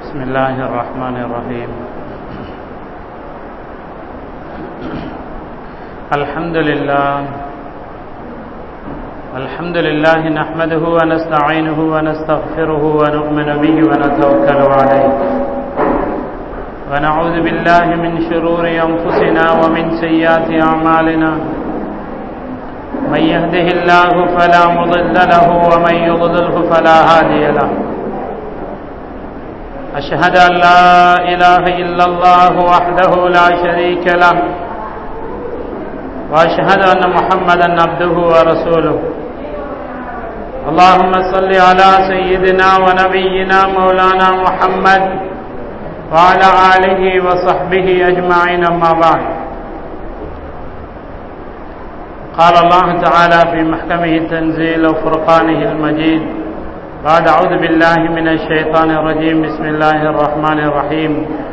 بسم الله الرحمن الرحيم الحمد لله الحمد لله نحمده ونستعينه ونستغفره ونؤمن به ونتوكل عليه ونعوذ بالله من شرور أنفسنا ومن سيئات أعمالنا من يهده الله فلا مضل له ومن يضلله فلا هادي له أشهد أن لا إله إلا الله وحده لا شريك له وأشهد أن محمدا عبده ورسوله اللهم صل على سيدنا ونبينا مولانا محمد وعلى آله وصحبه أجمعين أما بعد قال الله تعالى في محكمه التنزيل وفرقانه المجيد بعد أعوذ بالله من الشيطان الرجيم بسم الله الرحمن الرحيم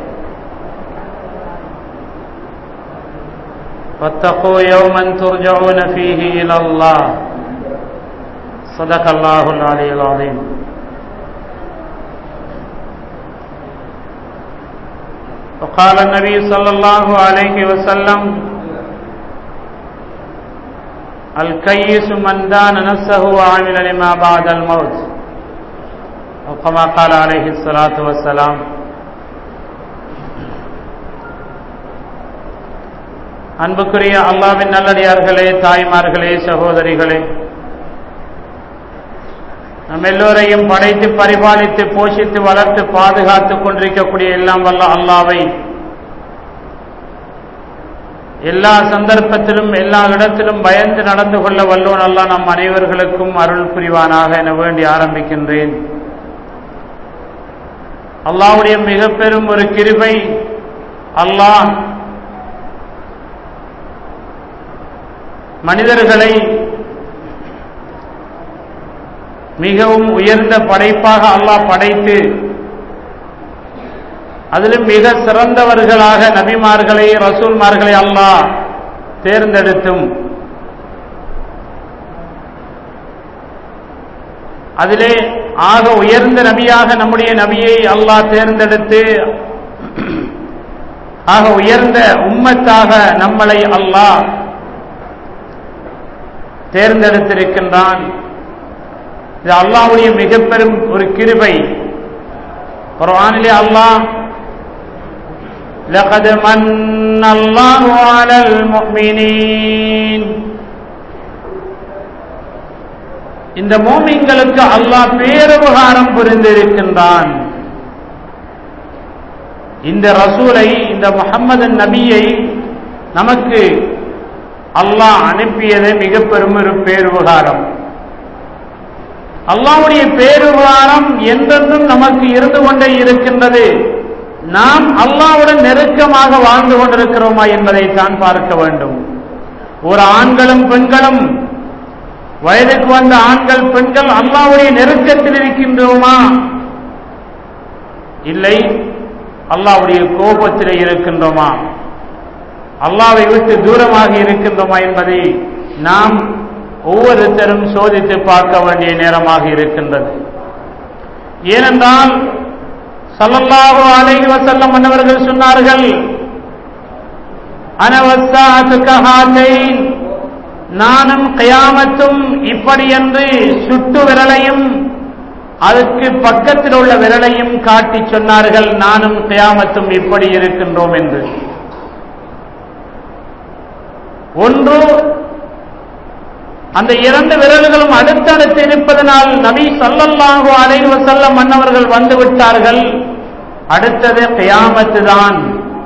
واتقوا يوما ترجعون فيه إلى الله صدق الله العلي العظيم وقال النبي صلى الله عليه وسلم الكيس من دان نفسه وعمل لما بعد الموت أو كما قال عليه الصلاة والسلام அன்புக்குரிய அல்லாவின் நல்லடியார்களே தாய்மார்களே சகோதரிகளே நம் எல்லோரையும் படைத்து பரிபாலித்து போஷித்து வளர்த்து பாதுகாத்துக் கொண்டிருக்கக்கூடிய எல்லாம் வல்ல அல்லாவை எல்லா சந்தர்ப்பத்திலும் எல்லா இடத்திலும் பயந்து நடந்து கொள்ள வல்லோன் அல்லா நம் அனைவர்களுக்கும் அருள் புரிவானாக என வேண்டி ஆரம்பிக்கின்றேன் அல்லாவுடைய மிக பெரும் ஒரு கிருபை அல்லாஹ் மனிதர்களை மிகவும் உயர்ந்த படைப்பாக அல்லாஹ் படைத்து அதிலும் மிக சிறந்தவர்களாக நபிமார்களை ரசூல்மார்களை அல்லாஹ் தேர்ந்தெடுத்தும் அதிலே ஆக உயர்ந்த நபியாக நம்முடைய நபியை அல்லாஹ் தேர்ந்தெடுத்து ஆக உயர்ந்த உம்மத்தாக நம்மளை அல்லாஹ் தேர்ந்தெடுத்திருக்கின்றான் இது அல்லாவுடைய மிக பெரும் ஒரு கிருபை குர்ஆனிலே அல்லாஹ் لقد من الله على المؤمنين இந்த மோமின்களுக்கு அல்லாஹ் பேருபகாரம் புரிந்திருக்கின்றான் இந்த ரசூலை இந்த முகம்மது நபியை நமக்கு அல்லாஹ் அனுப்பியது மிக பெரும் ஒரு பேருபகாரம் அல்லாவுடைய பேருபகாரம் என்றென்றும் நமக்கு இருந்து கொண்டே இருக்கின்றது நாம் அல்லாவுடன் நெருக்கமாக வாழ்ந்து கொண்டிருக்கிறோமா என்பதைத்தான் பார்க்க வேண்டும் ஒரு ஆண்களும் பெண்களும் வயதுக்கு வந்த ஆண்கள் பெண்கள் அல்லாவுடைய நெருக்கத்தில் இருக்கின்றோமா இல்லை அல்லாவுடைய கோபத்தில் இருக்கின்றோமா அல்லாவை விட்டு தூரமாக இருக்கின்றோமா என்பதை நாம் ஒவ்வொருத்தரும் சோதித்து பார்க்க வேண்டிய நேரமாக இருக்கின்றது ஏனென்றால் சல்லல்லாஹு அலைஹி வசல்லம் மன்னவர்கள் சொன்னார்கள் அனவசாத்துகஹாத்தைன் நானும் கயாமத்தும் இப்படி என்று சுட்டு விரலையும் அதற்கு பக்கத்தில் உள்ள விரலையும் காட்டி சொன்னார்கள் நானும் கயாமத்தும் இப்படி இருக்கின்றோம் என்று ஒன்று அந்த இரண்டு விரல்களும் அடுத்தடுத்து இருப்பதனால் நபி சல்லல்லாஹு அலைஹி வசல்லம் மன்னவர்கள் வந்து விட்டார்கள் அடுத்தது கயாமத்து தான்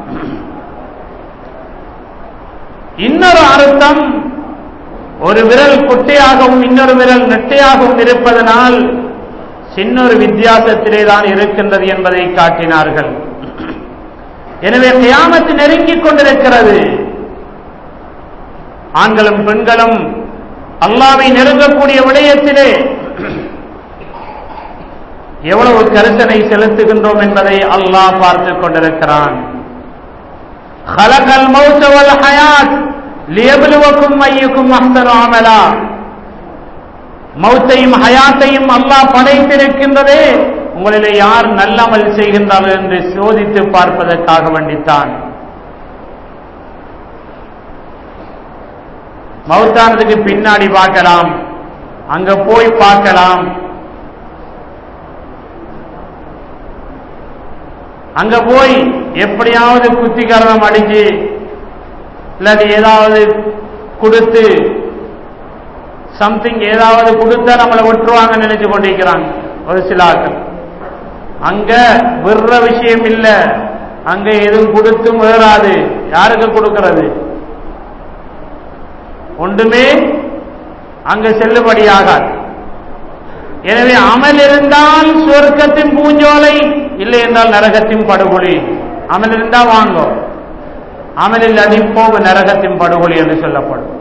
இன்னொரு அர்த்தம் ஒரு விரல் குட்டையாகவும் இன்னொரு விரல் நெட்டையாகவும் இருப்பதனால் சின்னொரு வித்தியாசத்திலே தான் இருக்கின்றது என்பதை காட்டினார்கள் எனவே கயாமத்து நெருங்கிக் கொண்டிருக்கிறது ஆண்களும் பெண்களும் அல்லாவை நெருங்கக்கூடிய விடயத்திலே எவ்வளவு கருத்தனை செலுத்துகின்றோம் என்பதை அல்லாஹ் பார்த்துக் கொண்டிருக்கிறான் ஹலகல் மௌத்தவல் ஹயாத் லியபுலுவக்கும் ஐயுக்கும் அஹ்சனு அமலா மௌத்தையும் ஹயாத்தையும் அல்லாஹ் படைத்திருக்கின்றதே உங்களிலே யார் நல்லமல் செய்கின்றார்கள் என்று சோதித்து பார்ப்பதற்காக வேண்டித்தான் மௌத்தானதுக்கு பின்னாடி பார்க்கலாம் அங்க போய் பார்க்கலாம் அங்க போய் எப்படியாவது குத்திகரணம் அடிச்சு இல்லாட்டி ஏதாவது கொடுத்து சம்திங் ஏதாவது கொடுத்தா நம்மளை விட்டுருவாங்க நினைச்சு கொண்டிருக்கிறாங்க ஒரு சில ஆட்கள் அங்க விடுற விஷயம் இல்ல அங்க எதுவும் கொடுத்தும் வேறாது யாருக்கு கொடுக்கிறது ஒன்றுமே அங்க செல்லுபடியாகாது எனவே அமல் இருந்தால் சுவர்க்கத்தின் பூஞ்சோலை இல்லை என்றால் நரகத்தின் படுகொலி அமல் இருந்தால் வாங்கும் அமலில் அடிப்போம் நரகத்தின் படுகொலி என்று சொல்லப்படும்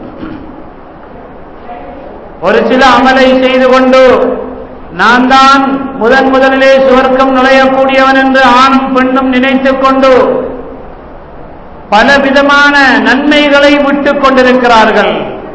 ஒரு சில அமலை செய்து கொண்டு நான் தான் முதன் முதலிலே சுவர்க்கம் நுழையக்கூடியவன் என்று ஆணும் பெண்ணும் நினைத்துக் கொண்டு பல விதமான நன்மைகளை விட்டுக் கொண்டிருக்கிறார்கள்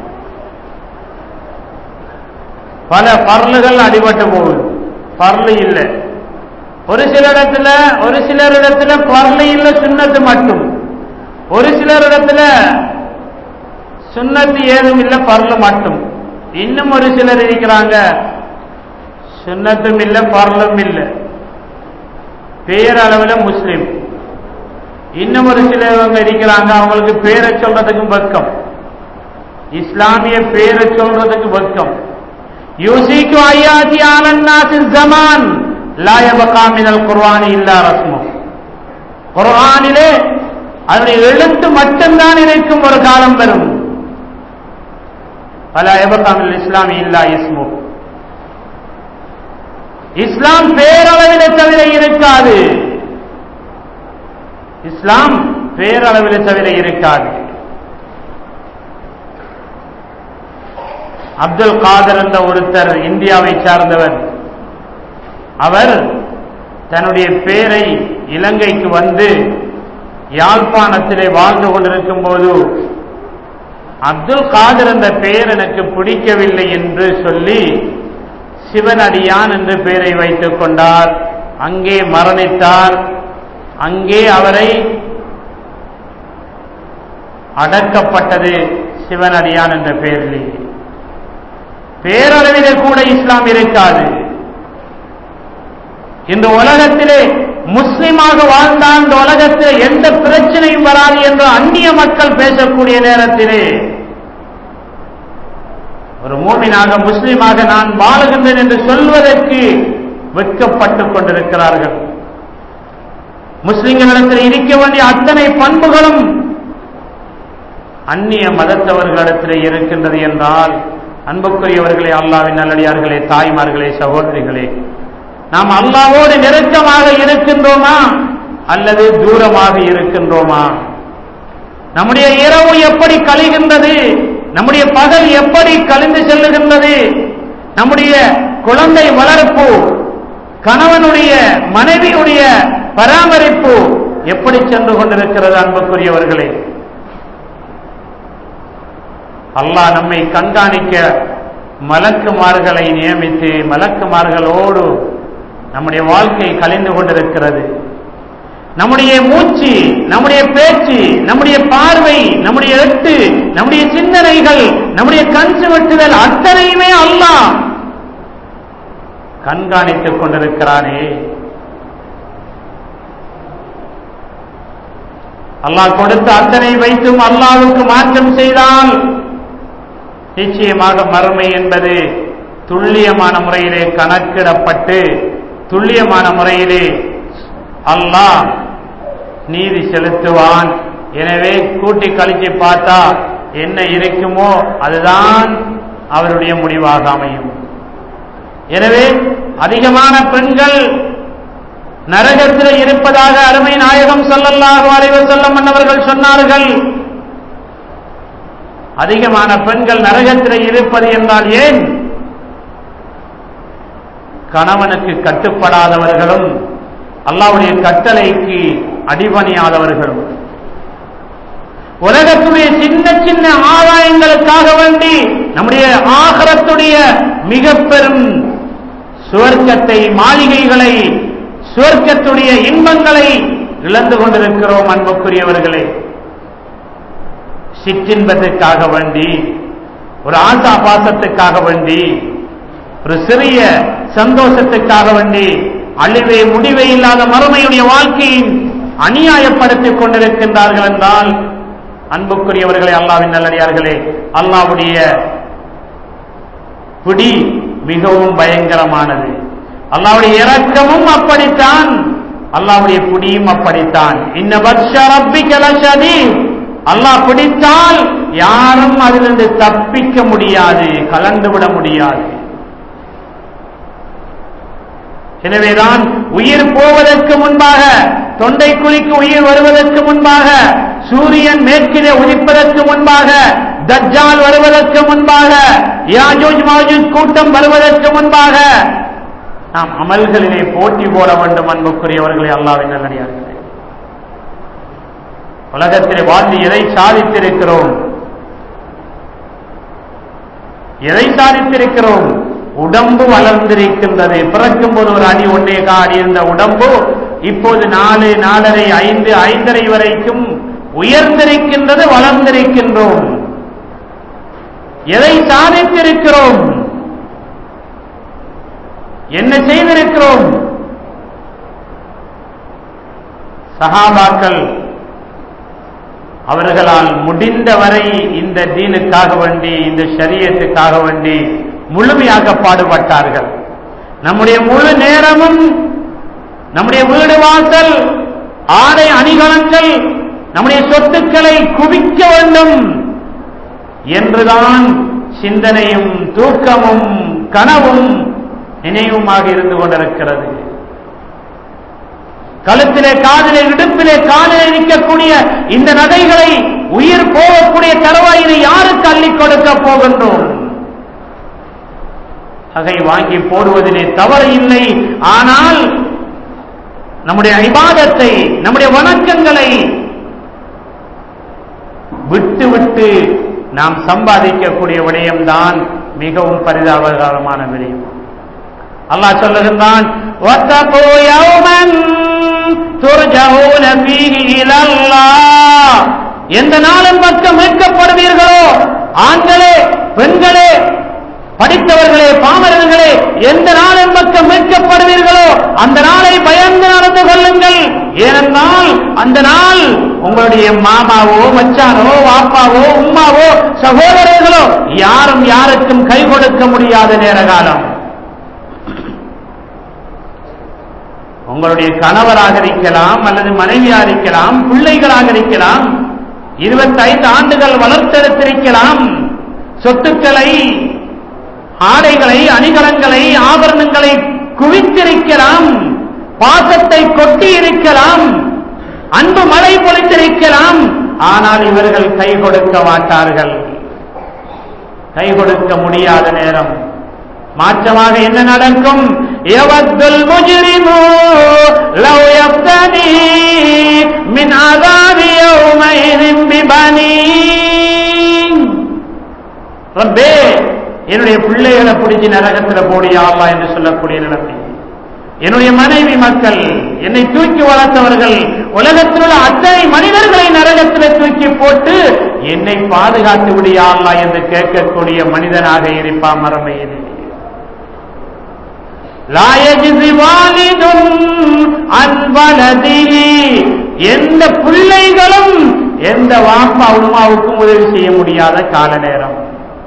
பல பர்லுகள் அடிபட்டு போகுது பர்லு இல்லை ஒரு சில இடத்துல ஒரு சிலர் இடத்துல பர்லு இல்லை சுண்ணத்து மட்டும் ஒரு சிலர் இடத்துல சுண்ணத்து ஏதும் இல்லை பர்லு மட்டும் இன்னும் ஒரு சிலர் இருக்கிறாங்க சுண்ணத்தும் இல்லை பர்லும் இல்லை பேரளவில் முஸ்லிம் இன்னும் ஒரு சிலவங்க இருக்கிறாங்க அவங்களுக்கு பேரை சொல்றதுக்கும் வெக்கம் இஸ்லாமிய பேரை சொல்றதுக்கு வெக்கம் யூசிக்கு ஐயாத்தி ஆனன்னாசி ஜமான் லாயபகாமினல் குர்வானி இல்லா ரஸ்மு குர்ஆனிலே அதனுடைய எழுத்து மட்டும்தான் இருக்கும் ஒரு காலம் வரும் பல எபகாமில் இஸ்லாமி இல்லா இஸ்மு இஸ்லாம் பேரளவிலே தவிர இருக்காது இஸ்லாம் பேரளவிலே தவிர இருக்காது அப்துல் காதர் என்ற ஒருத்தர் இந்தியாவை சார்ந்தவர் அவர் தன்னுடைய பேரை இலங்கைக்கு வந்து யாழ்ப்பாணத்திலே வாழ்ந்து கொண்டிருக்கும் போது அப்துல் காதர் என்ற பெயர் எனக்கு பிடிக்கவில்லை என்று சொல்லி சிவனடியான் என்று பெயரை வைத்துக் கொண்டார் அங்கே மரணித்தார் அங்கே அவரை அடக்கப்பட்டது சிவனடியான் என்ற பெயரிலே பேரளவிலே கூட இஸ்லாம் இருக்காது இந்த உலகத்திலே முஸ்லிமாக வாழ்ந்தால் இந்த உலகத்தில் எந்த பிரச்சனையும் வராது என்று அந்நிய மக்கள் பேசக்கூடிய நேரத்திலே ஒரு மூமினாக முஸ்லிமாக நான் வாழுகின்றேன் என்று சொல்வதற்கு வெட்கப்பட்டுக் கொண்டிருக்கிறார்கள் முஸ்லிம்களிடத்தில் இருக்க வேண்டிய அத்தனை பண்புகளும் அந்நிய மதத்தவர்களிடத்தில் இருக்கின்றது என்றால் அன்புக்குரியவர்களே அல்லாவின் நல்லடியார்களே தாய்மார்களே சகோதரிகளே நாம் அல்லாவோடு நெருக்கமாக இருக்கின்றோமா அல்லது தூரமாக இருக்கின்றோமா நம்முடைய இரவு எப்படி கழிகின்றது நம்முடைய பகல் எப்படி கழிந்து செல்லுகின்றது நம்முடைய குழந்தை வளர்ப்பு கணவனுடைய மனைவியுடைய பராமரிப்பு எப்படி சென்று கொண்டிருக்கிறது அன்புக்குரியவர்களே அல்லாஹ் நம்மை கண்காணிக்க மலக்குமார்களை நியமித்து மலக்குமார்களோடு நம்முடைய வாழ்க்கை கலைந்து கொண்டிருக்கிறது நம்முடைய மூச்சு நம்முடைய பேச்சு நம்முடைய பார்வை நம்முடைய எட்டு நம்முடைய சிந்தனைகள் நம்முடைய கண் சுவட்டுதல் அத்தனையுமே அல்லாஹ் கண்காணித்துக் கொண்டிருக்கிறானே அல்லாஹ் கொடுத்த அத்தனை வைத்தும் அல்லாவுக்கு மாற்றம் செய்தால் நிச்சயமாக மறுமை என்பது துல்லியமான முறையிலே கணக்கிடப்பட்டு துல்லியமான முறையிலே அல்லாஹ் நீதி செலுத்துவான் எனவே கூட்டி கழிச்சு பார்த்தா என்ன இருக்குமோ அதுதான் அவருடைய முடிவாக அமையும் எனவே அதிகமான பெண்கள் நரகத்தில் இருப்பதாக அருமை நாயகம் சொல்லல்லாஹு அலைவர் செல்லம் மன்னவர்கள் சொன்னார்கள் அதிகமான பெண்கள் நரகத்தில் இருப்பது என்றால் ஏன் கணவனுக்கு கட்டுப்படாதவர்களும் அல்லாவுடைய கட்டளைக்கு அடிபணியாதவர்களும் உலகத்துடைய சின்ன சின்ன ஆதாயங்களுக்காக வேண்டி நம்முடைய ஆகரத்துடைய மிக பெரும் சுவர்க்கத்தை மாளிகைகளை சுவர்க்கத்துடைய இன்பங்களை இழந்து கொண்டிருக்கிறோம் அன்புக்குரியவர்களே சிற்றின்பத்துக்காக வேண்டி ஒரு ஆசா பாசத்துக்காக வேண்டி ஒரு சிறிய சந்தோஷத்துக்காக வேண்டி அழிவே முடிவே இல்லாத மறுமையுடைய வாழ்க்கையை அநியாயப்படுத்திக் கொண்டிருக்கின்றார்கள் என்றால் அன்புக்குரியவர்களே அல்லாவின் நல்லடியார்களே அல்லாவுடைய பிடி மிகவும் பயங்கரமானது அல்லாவுடைய இரக்கமும் அப்படித்தான் அல்லாவுடைய பிடியும் அப்படித்தான் இன்ன பக்ஷ ரப்பி கலசதி அல்லாஹ் பிடித்தால் யாரும் அதிலிருந்து தப்பிக்க முடியாது கலந்து விட முடியாது எனவேதான் உயிர் போவதற்கு முன்பாக தொண்டை குழிக்கு உயிர் வருவதற்கு முன்பாக சூரியன் மேற்கிலே உதிப்பதற்கு முன்பாக தஜ்ஜால் வருவதற்கு முன்பாக யாஜூஜ் மாஜூஜ் கூட்டம் வருவதற்கு முன்பாக நாம் அமல்களிலே போட்டி போட வேண்டும் அன்புக்குரியவர்களே அல்லாவின் நல்லடியார்களே உலகத்திலே வாழ்ந்து எதை சாதித்திருக்கிறோம் எதை சாதித்திருக்கிறோம் உடம்பு வளர்ந்திருக்கின்றது பிறக்கும் போது ஒரு அடி ஒன்னே காடி இருந்த உடம்பு இப்போது நாலு நாலரை ஐந்து ஐந்தரை வரைக்கும் உயர்ந்திருக்கின்றது வளர்ந்திருக்கின்றோம் எதை சாதித்திருக்கிறோம் என்ன செய்திருக்கிறோம் சகாபாக்கள் அவர்களால் முடிந்தவரை இந்த தீனுக்காக வேண்டி இந்த ஷரியத்துக்காக வேண்டி முழுமையாக பாடுபட்டார்கள் நம்முடைய முழு நேரமும் நம்முடைய வீடு வாசல் ஆடை அணிகலன்கள் நம்முடைய சொத்துக்களை குவிக்க வேண்டும் என்றுதான் சிந்தனையும் தூக்கமும் கனவும் நினைவுமாக இருந்து கொண்டிருக்கிறது கழுத்திலே காதிலே இடுப்பிலே காலிலே நிற்கக்கூடிய இந்த நகைகளை உயிர் போகக்கூடிய தருவாயினை யாருக்கு அள்ளி கொடுக்க போகின்றோம் நகை வாங்கி போடுவதிலே தவறு இல்லை ஆனால் நம்முடைய இபாதத்தை நம்முடைய வணக்கங்களை விட்டு விட்டு நாம் சம்பாதிக்கக்கூடிய விடயம்தான் மிகவும் பரிதாபகரமான விடயம் அல்லாஹ் சொல்லுகின்றான் وَاتَّقُوا يَوْمًا تُرْجَعُونَ فِيهِ إِلَى اللَّهِ எந்த நாளின் பக்கம் மீட்கப்படுவீர்களோ ஆண்களே பெண்களே படித்தவர்களே பாமரர்களே எந்த நாளின் பக்கம் மீட்கப்படுவீர்களோ அந்த நாளை பயந்து நடந்து கொள்ளுங்கள் ஏனென்றால் அந்த நாள் உங்களுடைய மாமாவோ மச்சானோ வாப்பாவோ உம்மாவோ சகோதரர்களோ யாரும் யாருக்கும் கை கொடுக்க முடியாத நேர காலம் உங்களுடைய கணவராக இருக்கலாம் அல்லது மனைவியாக இருக்கலாம் பிள்ளைகளாக இருக்கலாம் இருபத்தைந்து ஆண்டுகள் வளர்த்தெடுத்திருக்கலாம் சொத்துக்களை ஆடைகளை அணிகலன்களை ஆபரணங்களை குவித்திருக்கலாம் பாசத்தை கொட்டி இருக்கலாம் அன்பு மழை பொழித்திருக்கலாம் ஆனால் இவர்கள் கை கொடுக்க மாட்டார்கள் கை கொடுக்க முடியாத நேரம் மாற்றமாக என்ன நடக்கும் எவத்துல் முஜ்ரிமு லவ் யப்தனி மின் அதாபி யௌமைதின் பிபனி ரப்பே என்னுடைய பிள்ளைகளை பிடிச்சி நரகத்துல போடியா அல்லா என்று சொல்லக்கூடிய நிலைமை என்னுடைய மனைவி மக்கள் என்னை தூக்கி வளர்த்தவர்கள் உலகத்தில் உள்ள அத்தனை மனிதர்களை நரகத்தில் தூக்கி போட்டு என்னை பாதுகாத்து விடியா அல்லா என்று கேட்கக்கூடிய மனிதனாக இருப்பான் மரமையிலே லா யஜ்ஸி வாலிதுன் அன் வலதிஹி எந்த பிள்ளைகளும் எந்த வாப்பா உமாவுக்கும் உதவி செய்ய முடியாத கால நேரம்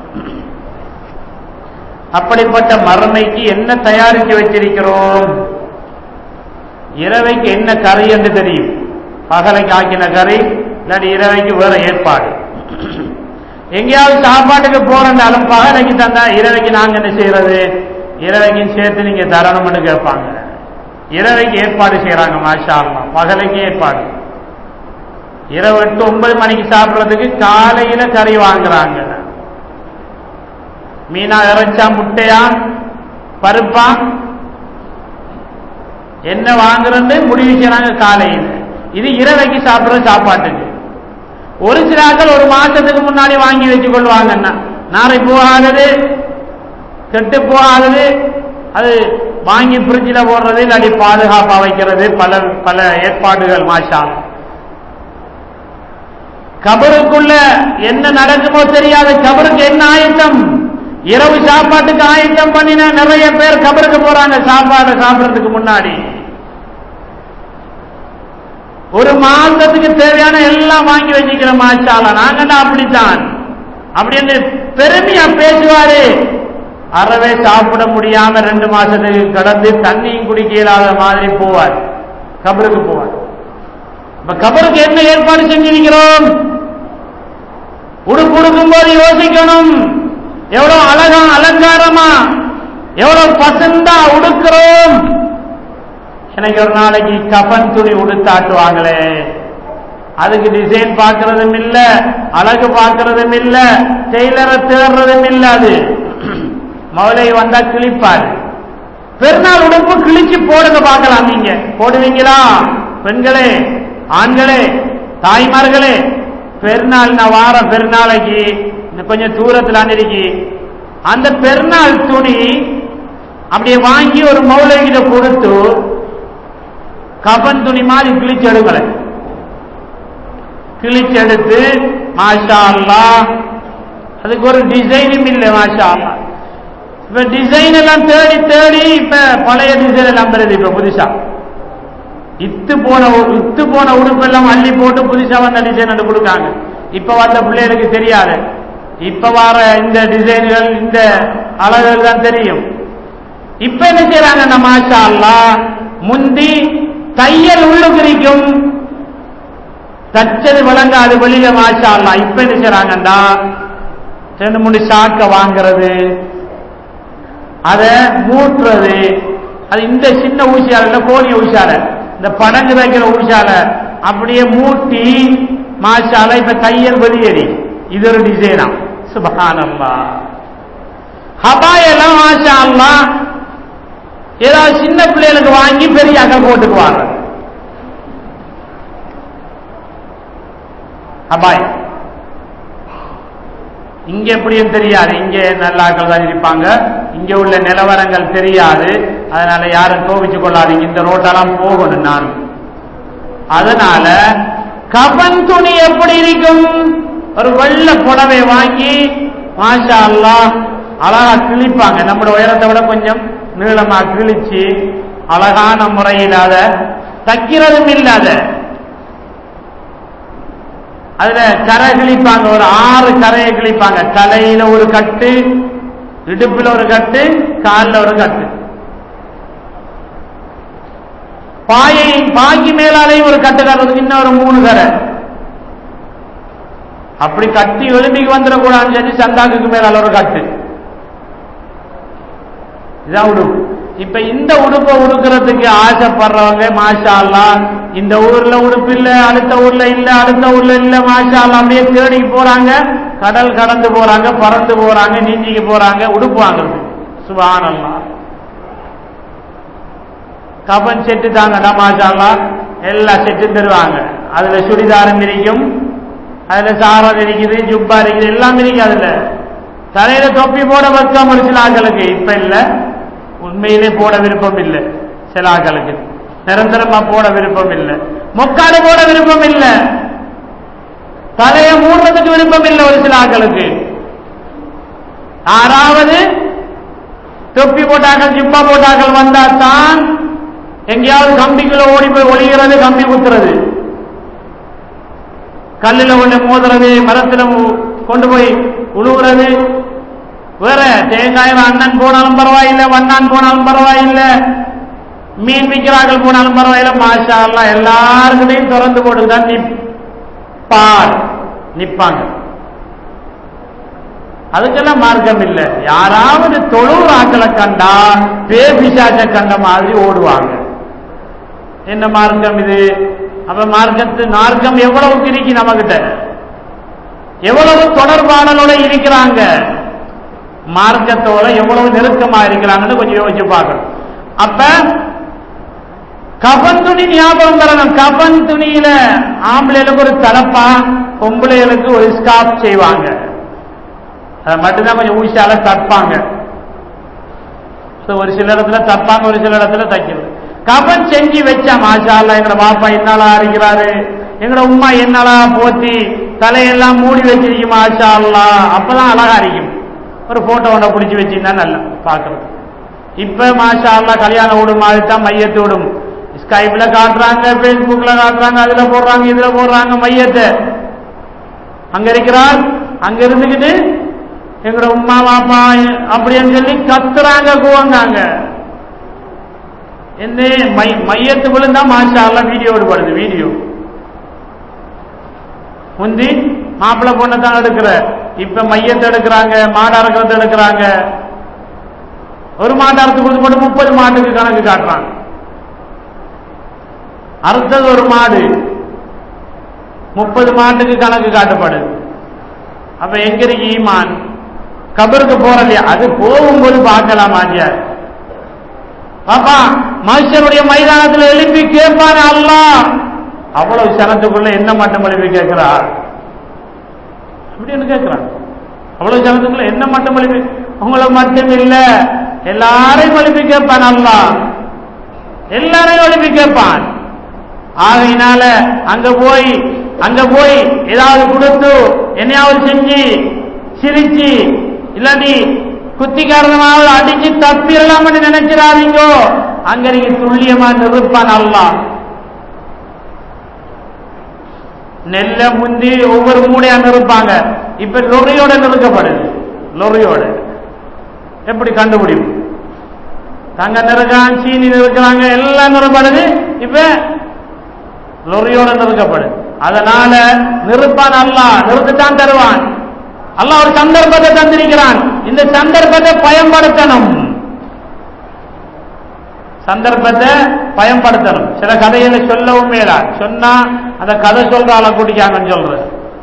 அப்படிப்பட்ட மறுமைக்கு என்ன தயாரித்து வச்சிருக்கிறோம் இரவைக்கு என்ன கறி என்று தெரியும் பகலைக்கு ஆக்கின கறி இல்லாட்டி இரவைக்கு வேற ஏற்பாடு எங்கேயாவது சாப்பாட்டுக்கு போறனாலும் பகலைக்கு தந்தா இரவைக்கு நாங்க என்ன செய்யறது இரவைக்கும் சேர்த்து நீங்க தரணும்னு கேட்பாங்க இரவைக்கு ஏற்பாடு செய்யறாங்க மாஷா அல்லா பகலைக்கு ஏற்பாடு இரவு எட்டு ஒன்பது மணிக்கு சாப்பிடுறதுக்கு காலையில கறி வாங்குறாங்க மீனா இறைச்சா முட்டையா பருப்பா என்ன வாங்குறது முடிவு செய்யறாங்க காலையில் இது இரவைக்கு சாப்பிடுற சாப்பாட்டுக்கு ஒரு சில ஆட்கள் ஒரு மாசத்துக்கு முன்னாடி வாங்கி வச்சு கொள்வாங்கன்னா நாளை போகாதது கெட்டு போகாதது அது வாங்கி பிரிட்ஜில் போடுறது இல்லாட்டி பாதுகாப்பா வைக்கிறது பல பல ஏற்பாடுகள் மாஷா கபருக்குள்ள என்ன நடக்குமோ தெரியாது கபருக்கு என்ன ஆயத்தம் இரவு சாப்பாட்டுக்கு ஆயத்தம் பண்ணின நிறைய பேர் கபருக்கு போறாங்க சாப்பாடு சாப்பிடறதுக்கு முன்னாடி ஒரு மாசத்துக்கு தேவையான எல்லாம் வாங்கி வச்சுக்கிற மாச்சால நாங்கள்லாம் அப்படித்தான் அப்படின்னு பெருமையா பேசுவாரு அறவே சாப்பிட முடியாம ரெண்டு மாசத்துக்கு கடந்து தண்ணியும் குடிக்க இயலாத மாதிரி போவார் கபருக்கு போவார் இப்ப கபருக்கு என்ன ஏற்பாடு செஞ்சிருக்கிறோம் உடுப்பு உடுக்கும் போது யோசிக்கணும் எவ்வளவு அழகா அலங்காரமா எவ்வளவு பசந்தா உடுக்கிறோம் எனக்கு ஒரு நாளைக்கு கபன் துணி உடுத்தாட்டுவாங்களே அதுக்கு டிசைன் பார்க்கறதும் இல்ல அழகு பார்க்கறதும் இல்ல டெய்லரை தேடுறதும் இல்ல அது மௌலை வந்தா கிழிப்பாரு பெருநாள் உடுப்பு கிழிச்சு போடுங்க பார்க்கலாம் நீங்க போடுவீங்களா பெண்களே ஆண்களே தாய்மார்களே பெருநாள் நான் வார பெருநாளைக்கு இன்னும் கொஞ்சம் தூரத்தில் அன்னைக்கு அந்த பெருநாள் துணி அப்படியே வாங்கி ஒரு மௌலை கிட்ட கொடுத்து கபன் துணி மாதிரி கிழிச்செடுங்களேன் கிழிச்செடுத்து மாஷா அல்லா அதுக்கு ஒரு டிசைனும் இல்லை மாஷா அல்லா இப்ப டிசைன் எல்லாம் தேடி தேடி இப்ப பழைய டிசைன் எல்லாம் வருது இப்ப புதுசா இத்து போன உ- இத்து போன உடுப்பு எல்லாம் அள்ளி போட்டு புதுசா வந்த டிசைன் கொடுக்காங்க இப்ப வந்த பிள்ளைகளுக்கு தெரியாது இப்ப வர இந்த டிசைன்கள் இந்த அழகுகள் தான் தெரியும் இப்ப என்ன செய்யறாங்க நம்ம மாஷா அல்லா முந்தி தையல் உள்ளுக்குறிக்கும் தச்சது விளங்காது வெளியில மாஷா அல்லா இப்ப என்ன செய்யறாங்கண்டா ரெண்டு மூணு சாக்க வாங்குறது அத மூட்டுறது அது இந்த சின்ன ஊசியால இல்ல கோணிய ஊசியால இந்த படங்கு வைக்கிற ஊசியால அப்படியே மூட்டி மாஷால இப்ப தையல் வெளியேறி இது ஒரு டிசைனா சுபஹானல்லா ஹபாயெல்லாம் மாஷா அல்லா ஏதாவது சின்ன பிள்ளைகளுக்கு வாங்கி பெரிய அகல் போட்டுக்குவாங்க அபாய் இங்க எப்படியும் தெரியாது இங்க நல்லாக்கள் தான் இருப்பாங்க இங்க உள்ள நிலவரங்கள் தெரியாது அதனால யாரும் கோபிச்சு கொள்ளாதீங்க இந்த ரோட்டெல்லாம் போகணும் நான் அதனால கபன் துணி எப்படி இருக்கும் ஒரு வெள்ளை புடவை வாங்கி மாஷா அல்லாஹ் அழகா கிழிப்பாங்க நம்மளோட உயரத்தை விட கொஞ்சம் நீளமா கிழிச்சு அழகான முறையில் அதை தைக்கிறதும் இல்லாத அதுல கரை கிழிப்பாங்க ஒரு ஆறு கரையை கிழிப்பாங்க தலையில ஒரு கட்டு இடுப்புல ஒரு கட்டு காலில் ஒரு கட்டு பாயை பாக்கி மேலாலையும் ஒரு கட்டு கட்டுறதுக்கு இன்னும் ஒரு மூணு கரை அப்படி கட்டி எலும்பிக்கு வந்துடக்கூடாதுன்னு சொல்லி சந்தாக்குக்கு மேலால ஒரு கட்டு இதான் உடுப்பு இப்ப இந்த உடுப்பை உடுக்கிறதுக்கு ஆசைப்படுறவங்க மாஷா அல்லா இந்த ஊர்ல உடுப்பு இல்ல அடுத்த ஊர்ல இல்ல அடுத்த ஊர்ல இல்ல மாஷா அல்லா அப்படியே தேடி போறாங்க கடல் கடந்து போறாங்க பறந்து போறாங்க நீந்திக்கு போறாங்க உடுப்பு வாங்குறது சுபானல்லா கபன் செட்டு தாங்கடா மாஷா அல்லா எல்லா செட்டும் தருவாங்க அதுல சுடிதாரம் இருக்கும் அதுல சாரம் இருக்குது ஜுப்பா இருக்குது எல்லாம் இருக்குது அதுல தலையில தொப்பி போட வைக்காம ஒரு சில ஆட்களுக்கு இப்ப இல்ல உண்மையிலே போட விருப்பம் இல்லை சில ஆட்களுக்கு நிரந்தரமா போட விருப்பம் இல்லை முக்காடு போட விருப்பம் இல்லை தலையை மூடுறதுக்கு விருப்பம் இல்லை ஒரு சில ஆட்களுக்கு ஆறாவது தொப்பி போட்டாக்கள் ஜிப்பா போட்டாக்கள் வந்தா தான் எங்கேயாவது கம்பிக்குள்ள ஓடி போய் ஒளிகிறது கம்பி குத்துறது கல்லில் கொண்டு மோதுறது மரத்தில் கொண்டு போய் உழுவுறது வேற தேங்காயில் அண்ணன் போனாலும் பரவாயில்லை வண்ணான் போனாலும் பரவாயில்லை மீன் விற்கிறார்கள் போனாலும் பரவாயில்லை மாஷா எல்லாம் எல்லாருக்குமே திறந்து போட்டுதான் நிப்பார் நிப்பாங்க அதுக்கெல்லாம் மார்க்கம் இல்லை யாராவது தொழுவுற ஆக்களை கண்டா பேபிசாச்ச கண்ட மாதிரி ஓடுவாங்க என்ன மார்க்கம் இது அப்ப மார்க்கத்து மார்க்கம் எவ்வளவுக்கு இருக்கு நம்ம கிட்ட எவ்வளவு தொடர்பாடலோட இருக்கிறாங்க மார்க்கத்தோட எவ்வளவு நெருக்கமா இருக்கிறாங்கன்னு கொஞ்சம் யோசிச்சு பார்க்கணும் அப்ப கபன் துணி ஞாபகம் வரணும் கபன் துணியில ஆம்பளைகளுக்கு ஒரு தலப்பா பொம்பளைகளுக்கு ஒரு ஸ்காப் செய்வாங்க அதை மட்டும்தான் கொஞ்சம் ஊசியால தப்பாங்க So, ஒரு சில இடத்துல தப்பாங்க ஒரு சில இடத்துல தைக்கிறது கபன் செஞ்சு வச்சா மாஷா அல்லாஹ் எங்கட பாப்பா என்னாலா இருக்கிறாரு எங்கட உம்மா என்னாலா போத்தி தலையெல்லாம் மூடி வச்சிருக்கு மாஷா அல்லாஹ் அப்பதான் அழகா இருக்கும் ஒரு போட்டோ ஒன்றை பிடிச்சி வச்சிருந்தா நல்லா பார்க்கறது இப்ப மாஷா அல்லாஹ் கல்யாண வீடு மாதிரி தான் மையத்து விடும் ஸ்கைப்ல காட்டுறாங்க பேஸ்புக்ல காட்டுறாங்க அதுல போடுறாங்க இதுல போடுறாங்க மையத்தை அங்க இருக்கிறார் அங்க இருந்துகிட்டு எங்களோட உமா பாப்பா அப்படின்னு சொல்லி கத்துறாங்க கூவங்காங்க என்ன மை மையத்து விழுந்தா மாஷா அல்லாஹ் வீடியோ எடுப்படுது வீடியோ முந்தி மாப்பிள்ளை பொண்ணை தான் எடுக்கிற இப்ப மையத்தை எடுக்கிறாங்க மாடா இருக்கிறத எடுக்கிறாங்க ஒரு மாட்டை அறுத்து கொடுத்து போட்டு முப்பது மாட்டுக்கு கணக்கு காட்டுறாங்க அறுத்தது ஒரு மாடு முப்பது மாட்டுக்கு கணக்கு காட்டப்படுது அப்ப எங்க இருக்கு ஈமான் கபருக்கு போறது அது போகும்போது பார்க்கலாம் ஆஜியார் பாப்பா மனுஷனுடைய மைதானத்தில் எழுப்பி கேட்பான் அல்லாஹ் அவ்வளவு சனத்துக்குள்ள என்ன மட்டும் எழுப்பி கேட்கிறார் அப்படின்னு கேட்கிறான் அவ்வளவு ஜனத்துக்குள்ள என்ன மட்டும் எழுப்பி உங்களை மட்டும் இல்ல எல்லாரையும் எழுப்பி கேட்பான் அல்லாஹ் எல்லாரையும் எழுப்பி கேட்பான் ஆகையினால அங்க போய் அங்க போய் ஏதாவது கொடுத்து என்னையாவது செஞ்சு சிரிச்சு இல்லாட்டி குத்தி காரணமாக அடிச்சு தப்பிடலாம்னு நினைச்சிடாதீங்க அங்க நீங்க துல்லியமா நிறுப்பான் அல்லாஹ் நெல்ல முந்தி ஒவ்வொரு மூடையா நிறுப்பாங்க இப்ப லொரியோட நிறுக்கப்படுது லொரியோட எப்படி கண்டுபிடிப்பு தங்க நிறுக்கான் சீனி நிறுக்கிறாங்க எல்லாம் நிறுப்படுது இப்ப லொரியோட நிறுக்கப்படுது அதனால நிறுப்பான் அல்லாஹ் நிறுத்தித்தான் தருவான் அல்லாஹ் ஒரு சந்தர்ப்பத்தை தந்திருக்கிறான் இந்த சந்தர்ப்பத்தை பயன்படுத்தணும் சந்தர்ப்பத்தை பயன்படுத்தணும் சில கதைகளை சொல்லவும் மேலா சொன்னா அந்த கதை சொல்ற ஆளை குடிக்காங்கன்னு சொல்றது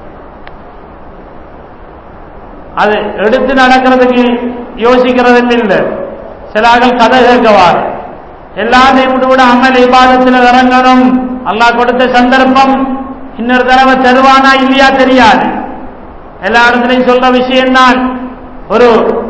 அது எடுத்து நடக்கிறதுக்கு யோசிக்கிறதும் இல்லை சில ஆட்கள் கதை கேட்கவார் எல்லாத்தையும் விட்டு விட அமல் இபாதத்தில் இறங்கணும் அல்லாஹ் கொடுத்த சந்தர்ப்பம் இன்னொரு தடவை தருவானா இல்லையா தெரியாது எல்லா இடத்துலையும் சொல்ற விஷயம்தான் ஒரு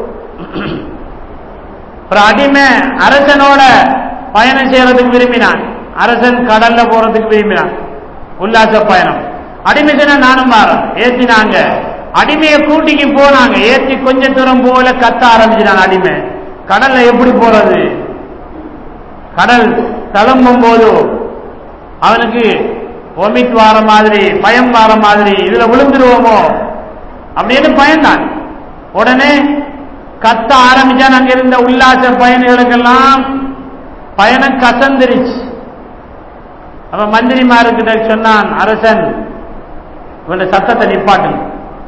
ஒரு அடிமை அரசனோட பயணம் செய்யறதுக்கு விரும்பினான் அரசன் கடல்ல போறதுக்கு விரும்பினான் உல்லாச பயணம் அடிமை சொன்ன நானும் மாறேன் ஏத்தினாங்க அடிமையை கூட்டிக்கு போனாங்க ஏத்தி கொஞ்ச தூரம் போல கத்த ஆரம்பிச்சினான் அடிமை கடல்ல எப்படி போறது கடல் தழும்பும் போது அவனுக்கு ஒமிட் வார மாதிரி பயம் வார மாதிரி இதுல விழுந்துருவோமோ அப்படின்னு பயந்தான் உடனே கத்த ஆரம்பிச்சான் அங்க இருந்த உல்லாச பயணிகளுக்கெல்லாம் பயணம் கசந்துருச்சு அவன் மந்திரிமாருக்கிட்ட சொன்னான் அரசன் இவன் சத்தத்தை நிப்பாட்டுங்க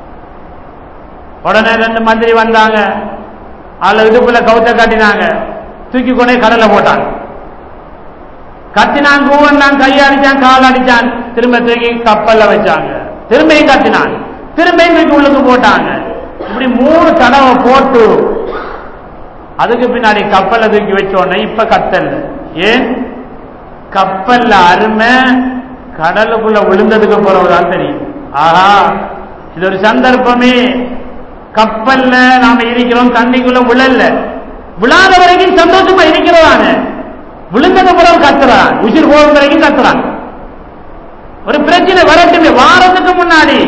உடனே ரெண்டு மந்திரி வந்தாங்க அதுல இடுப்புல கவுத்த காட்டினாங்க தூக்கி கொண்டே கடல்ல போட்டாங்க கத்தினான் கூவன் கையை அடிச்சான் கால் அடிச்சான் திரும்ப தூக்கி கப்பல்ல வச்சாங்க திரும்பியும் கத்தினான் திரும்பியும் தூக்கி உள்ளுக்கு போட்டாங்க இப்படி மூணு தடவை போட்டு அதுக்கு பின்னாடி கப்பல்ல தூக்கி வச்ச உடனே இப்ப கத்தல் ஏன் கப்பல்ல அருமை கடலுக்குள்ள விழுந்ததுக்கு பிறகுதான் தெரியும் ஆஹா இது ஒரு சந்தர்ப்பமே கப்பல்ல நாம இருக்கிறோம் தண்ணிக்குள்ள விழல விழாத வரைக்கும் சந்தோஷமா இருக்கிறதாங்க விழுந்தது பிறகு கத்துறான் உயிர் போகும் வரைக்கும் கத்துறான் ஒரு பிரச்சனை வரட்டுமே வாரத்துக்கு முன்னாடி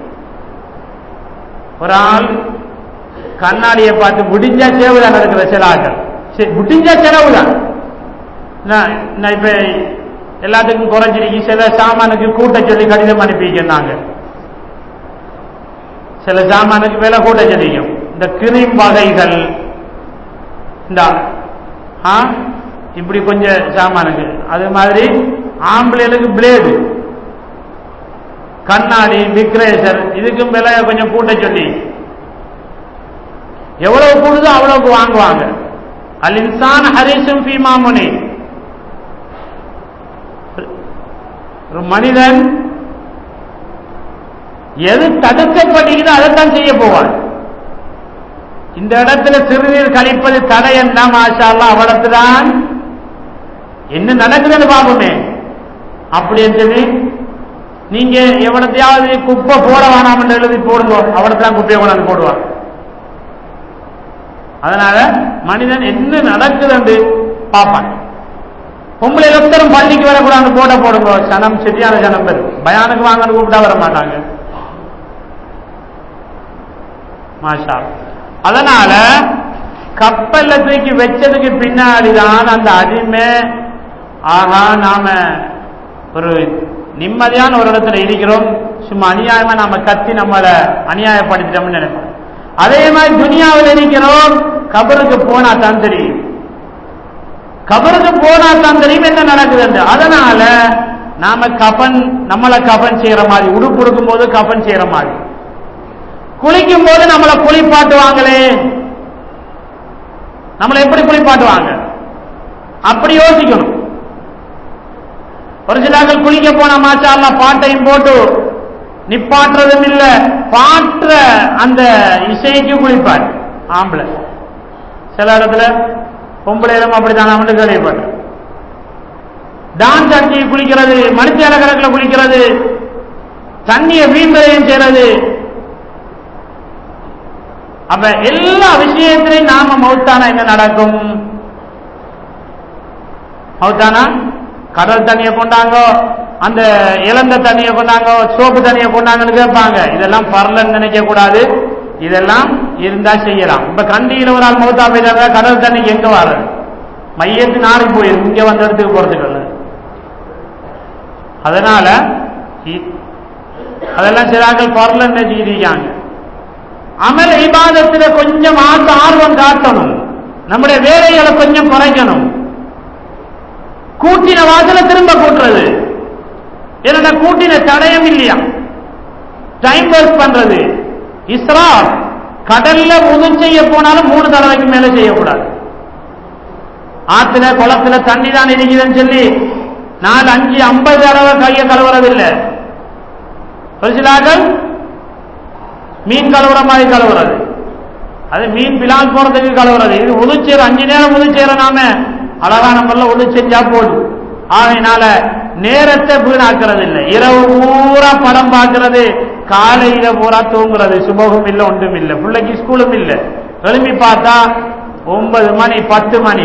ஒரு ஆள் கண்ணாடியை பார்த்து முடிஞ்சா சேவுதான் நடக்கிற சில ஆட்கள் சரி முடிஞ்சா செலவுதான் நான் நான் இப்ப எல்லாத்துக்கும் குறைஞ்சிருக்கு சில சாமானுக்கு கூட்ட சொல்லி கடிதம் அனுப்பிக்கிறாங்க சில சாமானுக்கு விலை கூட்ட சொல்லிக்கும் இந்த கிரீம் வகைகள் இந்த ஆ இப்படி கொஞ்சம் சாமானுக்கு அது மாதிரி ஆம்பளைகளுக்கு பிளேடு கண்ணாடி பிக்ரேசர் இதுக்கும் விலை கொஞ்சம் கூட்ட சொல்லி எவ்வளவு கூடுதோ அவ்வளவுக்கு வாங்குவாங்க அல் இன்சான் ஹரிசும் ஃபீமாமுனி ஒரு மனிதன் எது தடுக்கப்பட்டீங்களோ அதைத்தான் செய்ய போவான் இந்த இடத்துல சிறுநீர் கழிப்பது தடை என்ன மாஷால்லா அவ்வளவுதான் என்ன நடக்குதுன்னு பார்ப்போமே அப்படின்னு சொல்லி நீங்க எவ்வளத்தையாவது குப்பை போட வேணாம் எழுதி போடுங்க அவ்வளவுதான் குப்பையை கொண்டாந்து போடுவான் அதனால மனிதன் என்ன நடக்குதுன்னு பார்ப்பான் பொம்பளை ஒருத்தரும் பள்ளிக்கு வரக்கூடாது போட போடுங்க சனம் சரியான சனம் பேர் பயானுக்கு வாங்கன்னு கூப்பிட்டா வர மாட்டாங்க மாஷா அதனால கப்பல்ல தூக்கி வச்சதுக்கு பின்னாடிதான் அந்த அடிமை ஆகா நாம ஒரு நிம்மதியான ஒரு இடத்துல இருக்கிறோம் சும்மா அநியாயமா நாம கத்தி நம்மளை அநியாயப்படுத்திட்டோம்னு நினைப்போம் அதே மாதிரி துனியாவில் இருக்கிறோம் கபருக்கு போனா தான் தெரியும் கபருக்கு போனா தான் தெரியும் என்ன நடக்குது அதனால நாம கபன் நம்மளை கபன் செய்யற மாதிரி உடுப்பு உடுக்கும் போது கபன் செய்யற மாதிரி குளிக்கும் போது நம்மளை குளிப்பாட்டுவாங்களே நம்மளை எப்படி குளிப்பாட்டுவாங்க அப்படி யோசிக்கணும் ஒரு சிலாக்கள் குளிக்க போன மாச்சா பாட்டையும் போட்டு நிப்பாட்டுறதும் இல்ல பாட்டுற அந்த இசைக்கு குளிப்பார் ஆம்பளை சில இடத்துல பொம்பளையிலும் அப்படித்தான் அவனு கேள்விப்பட்டேன் டான்ஸ் அடிச்சு குளிக்கிறது மனுஷியால கணக்கில் குளிக்கிறது தண்ணியை வீம்பரையும் செய்யறது அப்ப எல்லா விஷயத்திலையும் நாம மௌத்தானா என்ன நடக்கும் மௌத்தானா கடல் தண்ணியை கொண்டாங்கோ அந்த இழந்த தண்ணியை கொண்டாங்கோ சோப்பு தண்ணியை கொண்டாங்கன்னு கேட்பாங்க இதெல்லாம் பரலன்னு நினைக்க கூடாது இதெல்லாம் இருந்தா செய்யலாம் இப்ப கண்டியில ஒரு ஆள் மௌத்தா போயிட்டாங்க கடல் தண்ணிக்கு எங்க வர்றது மையத்து நாளைக்கு போயிடும் இங்க வந்த இடத்துக்கு போறதுக்கு இல்லை அதனால இ- அதெல்லாம் சிலாக்கள் பரலன்னு நினைச்சுக்கிட்டு அமல் இபாதத்துல கொஞ்சம் ஆத்த ஆர்வம் காட்டணும் நம்முடைய வேலைகளை கொஞ்சம் குறைக்கணும் கூட்டின வாசல திரும்ப கூட்டுறது என்னடா கூட்டின தடயம் இல்லையா டைம் வேஸ்ட் பண்றது இஸ்ரா கடல்ல முது செய்ய போனாலும் மூணு தடவைக்கு மேல செய்யக்கூடாது ஆத்துல குளத்துல தண்ணி தான் இருக்குதுன்னு சொல்லி நாலு அஞ்சு ஐம்பது தடவை கையை கழுவுறதில்லை ஒரு சிலாக்கள் மீன் கழுவுற மாதிரி கழுவுறது அது மீன் பிலால் போறதுக்கு கழுவுறது இது உதுச்சேர அஞ்சு நேரம் உதுச்சேர நாம அழகான முறையில் உது செஞ்சா போதும் ஆகையினால நேரத்தை வீணாக்குறது இல்லை இரவு பூரா படம் பார்க்கிறது காலையில பூரா தூங்குறது சுபகம் இல்லை ஒன்றும் இல்லை பிள்ளைக்கு ஸ்கூலும் இல்லை எழுப்பி பார்த்தா ஒன்பது மணி பத்து மணி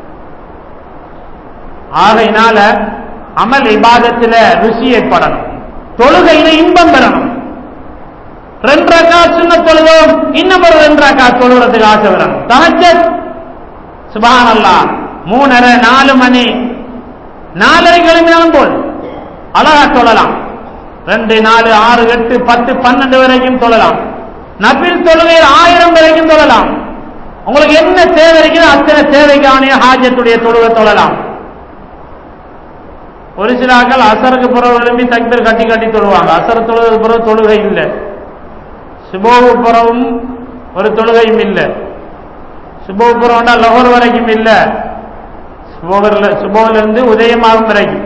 ஆகையினால அமல் இபாதத்துல ருசி ஏற்படணும் தொழுகையில இன்பம் பெறணும் ரெண்டு ரக்கா சின்ன தொழுவோம் இன்னும் ஒரு ரெண்டு ரக்கா தொழுகிறதுக்கு ஆசை வரணும் தஹஜத் சுபஹானல்லா மூணரை நாலு மணி நாலரை கிளம்பினாலும் போல் அழகா தொழலாம் ரெண்டு நாலு ஆறு எட்டு பத்து பன்னெண்டு வரைக்கும் தொழலாம் நபில் தொழுகையில் ஆயிரம் வரைக்கும் தொழலாம் உங்களுக்கு என்ன தேவை இருக்குதோ அத்தனை தேவைக்கான ஹாஜத்துடைய தொழுகை தொழலாம் ஒரு சில ஆக்கள் அசருக்கு புறவு எழுப்பி தக்பீர் கட்டி கட்டி தொழுவாங்க அசர் தொழுவது புறவு தொழுகை இல்லை சுபோவு புறவும் ஒரு தொழுகையும் இல்லை சுபோவு புறம்னா லோகர் வரைக்கும் இல்லை சுபோகர்ல சுபோல இருந்து உதயமாகும் வரைக்கும்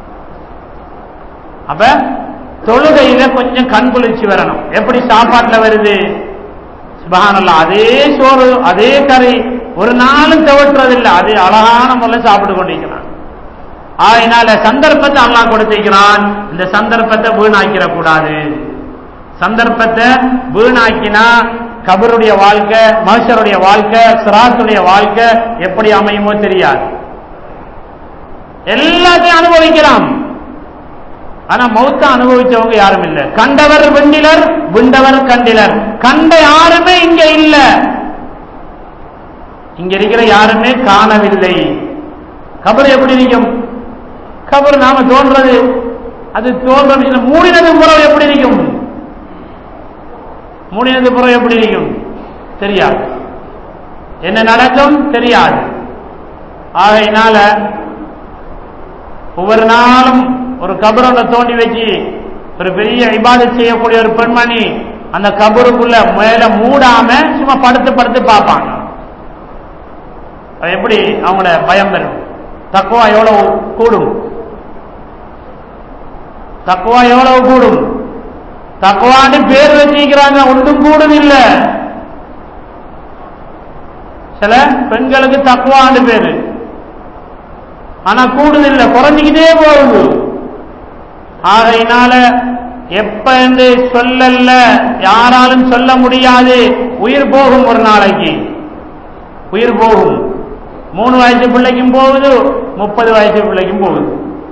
அப்ப தொழுகையில கொஞ்சம் கண் குளிர்ச்சி வரணும் எப்படி சாப்பாட்டுல வருது சுபஹானல்லா அதே சோறு அதே கறி ஒரு நாளும் தவிர்றதில்லை அதே அழகான முறையில் சாப்பிட்டு கொண்டிருக்கிறான் ஆகையினால சந்தர்ப்பத்தை அல்லாஹ் கொடுத்திருக்கிறான் இந்த சந்தர்ப்பத்தை வீணாக்கிற கூடாது சந்தர்ப்பத்தை வீணாக்கினா கபருடைய வாழ்க்கை மனுஷருடைய வாழ்க்கை சிராத்துடைய வாழ்க்கை எப்படி அமையுமோ தெரியாது எல்லாத்தையும் அனுபவிக்கலாம் ஆனா மௌத்த அனுபவிச்சவங்க யாரும் இல்ல கண்டவர் விண்டிலர் விண்டவர் கண்டிலர் கண்ட யாருமே இங்க இல்ல இங்க இருக்கிற யாருமே காணவில்லை கபர் எப்படி இருக்கும் கபர் நாம தோன்றது அது தோன்ற மூடினது புறம் எப்படி இருக்கும் மூடினது புறம் எப்படி இருக்கும் தெரியாது என்ன நடக்கும் தெரியாது ஆகையினால ஒவ்வொரு நாளும் ஒரு கபரோட தோண்டி வச்சு ஒரு பெரிய இபாதத் செய்யக்கூடிய ஒரு பெண்மணி அந்த கபருக்குள்ள மேல மூடாம சும்மா படுத்து படுத்து பார்ப்பாங்க அது எப்படி அவங்கள பயம் வரும் தக்குவா எவ்வளவு கூடும் தக்குவா எவ்வளவு கூடும் தக்குவான்னு பேர் வச்சிருக்கிறாங்க ஒன்றும் கூடும் இல்ல சில பெண்களுக்கு தக்குவான்னு பேரு ஆனா கூடுதில்லை குறைஞ்சிக்கிட்டே போகுது ஆகையினால எப்ப என்று சொல்லல யாராலும் சொல்ல முடியாது உயிர் போகும் ஒரு நாளைக்கு உயிர் போகும் மூணு வயசு பிள்ளைக்கும் போகுது முப்பது வயசு பிள்ளைக்கும் போகுது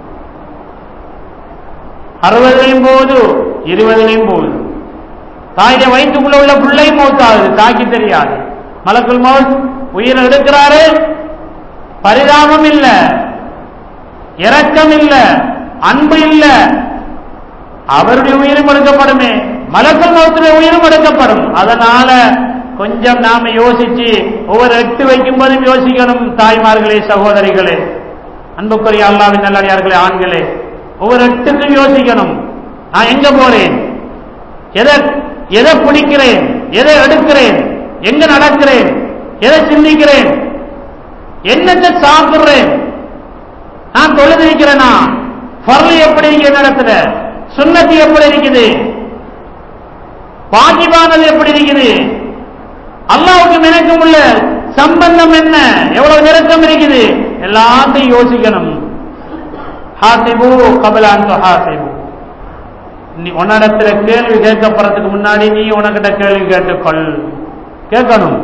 அறுபதுலையும் போகுது இருபதுலையும் போகுது தாயுடைய வயிற்றுக்குள்ள உள்ள பிள்ளையும் மௌத்தாகுது தாக்கி தெரியாது மலக்குள் மௌத் உயிரை எடுக்கிறாரு பரிதாபம் இல்ல இரக்கம் இல்ல அன்பு இல்ல அவருடைய உயிரும் எடுக்கப்படுமே மலக்குள் மௌத்துடைய உயிரும் எடுக்கப்படும் அதனால கொஞ்சம் நாம யோசிச்சு ஒவ்வொரு எட்டு வைக்கும் போதும் யோசிக்கணும் தாய்மார்களே சகோதரிகளே அன்புக்குரிய அல்லாவின் நல்லடியார்களே ஆண்களே ஒவ்வொரு எட்டுக்கும் யோசிக்கணும் நான் எங்க போறேன் எதை எதை பிடிக்கிறேன் எதை எடுக்கிறேன் எங்க நடக்கிறேன் எதை சிந்திக்கிறேன் என்னத்தை சாப்பிடுறேன் நான் தொழுதிருக்கிறேனா பரலி எப்படி இருக்கு நடத்துல சுண்ணத்தி எப்படி இருக்குது வாஜிபானது எப்படி இருக்குது அல்லாவுக்கும் எனக்கும் உள்ள சம்பந்தம் என்ன எவ்வளவு நெருக்கம் இருக்குது எல்லாத்தையும் யோசிக்கணும் ஹாசிபு கபலான் ஹாசிபு நீ உன்னிடத்துல கேள்வி கேட்கப்படுறதுக்கு முன்னாடி நீ உனக்கிட்ட கேள்வி கேட்டுக்கொள் கேட்கணும்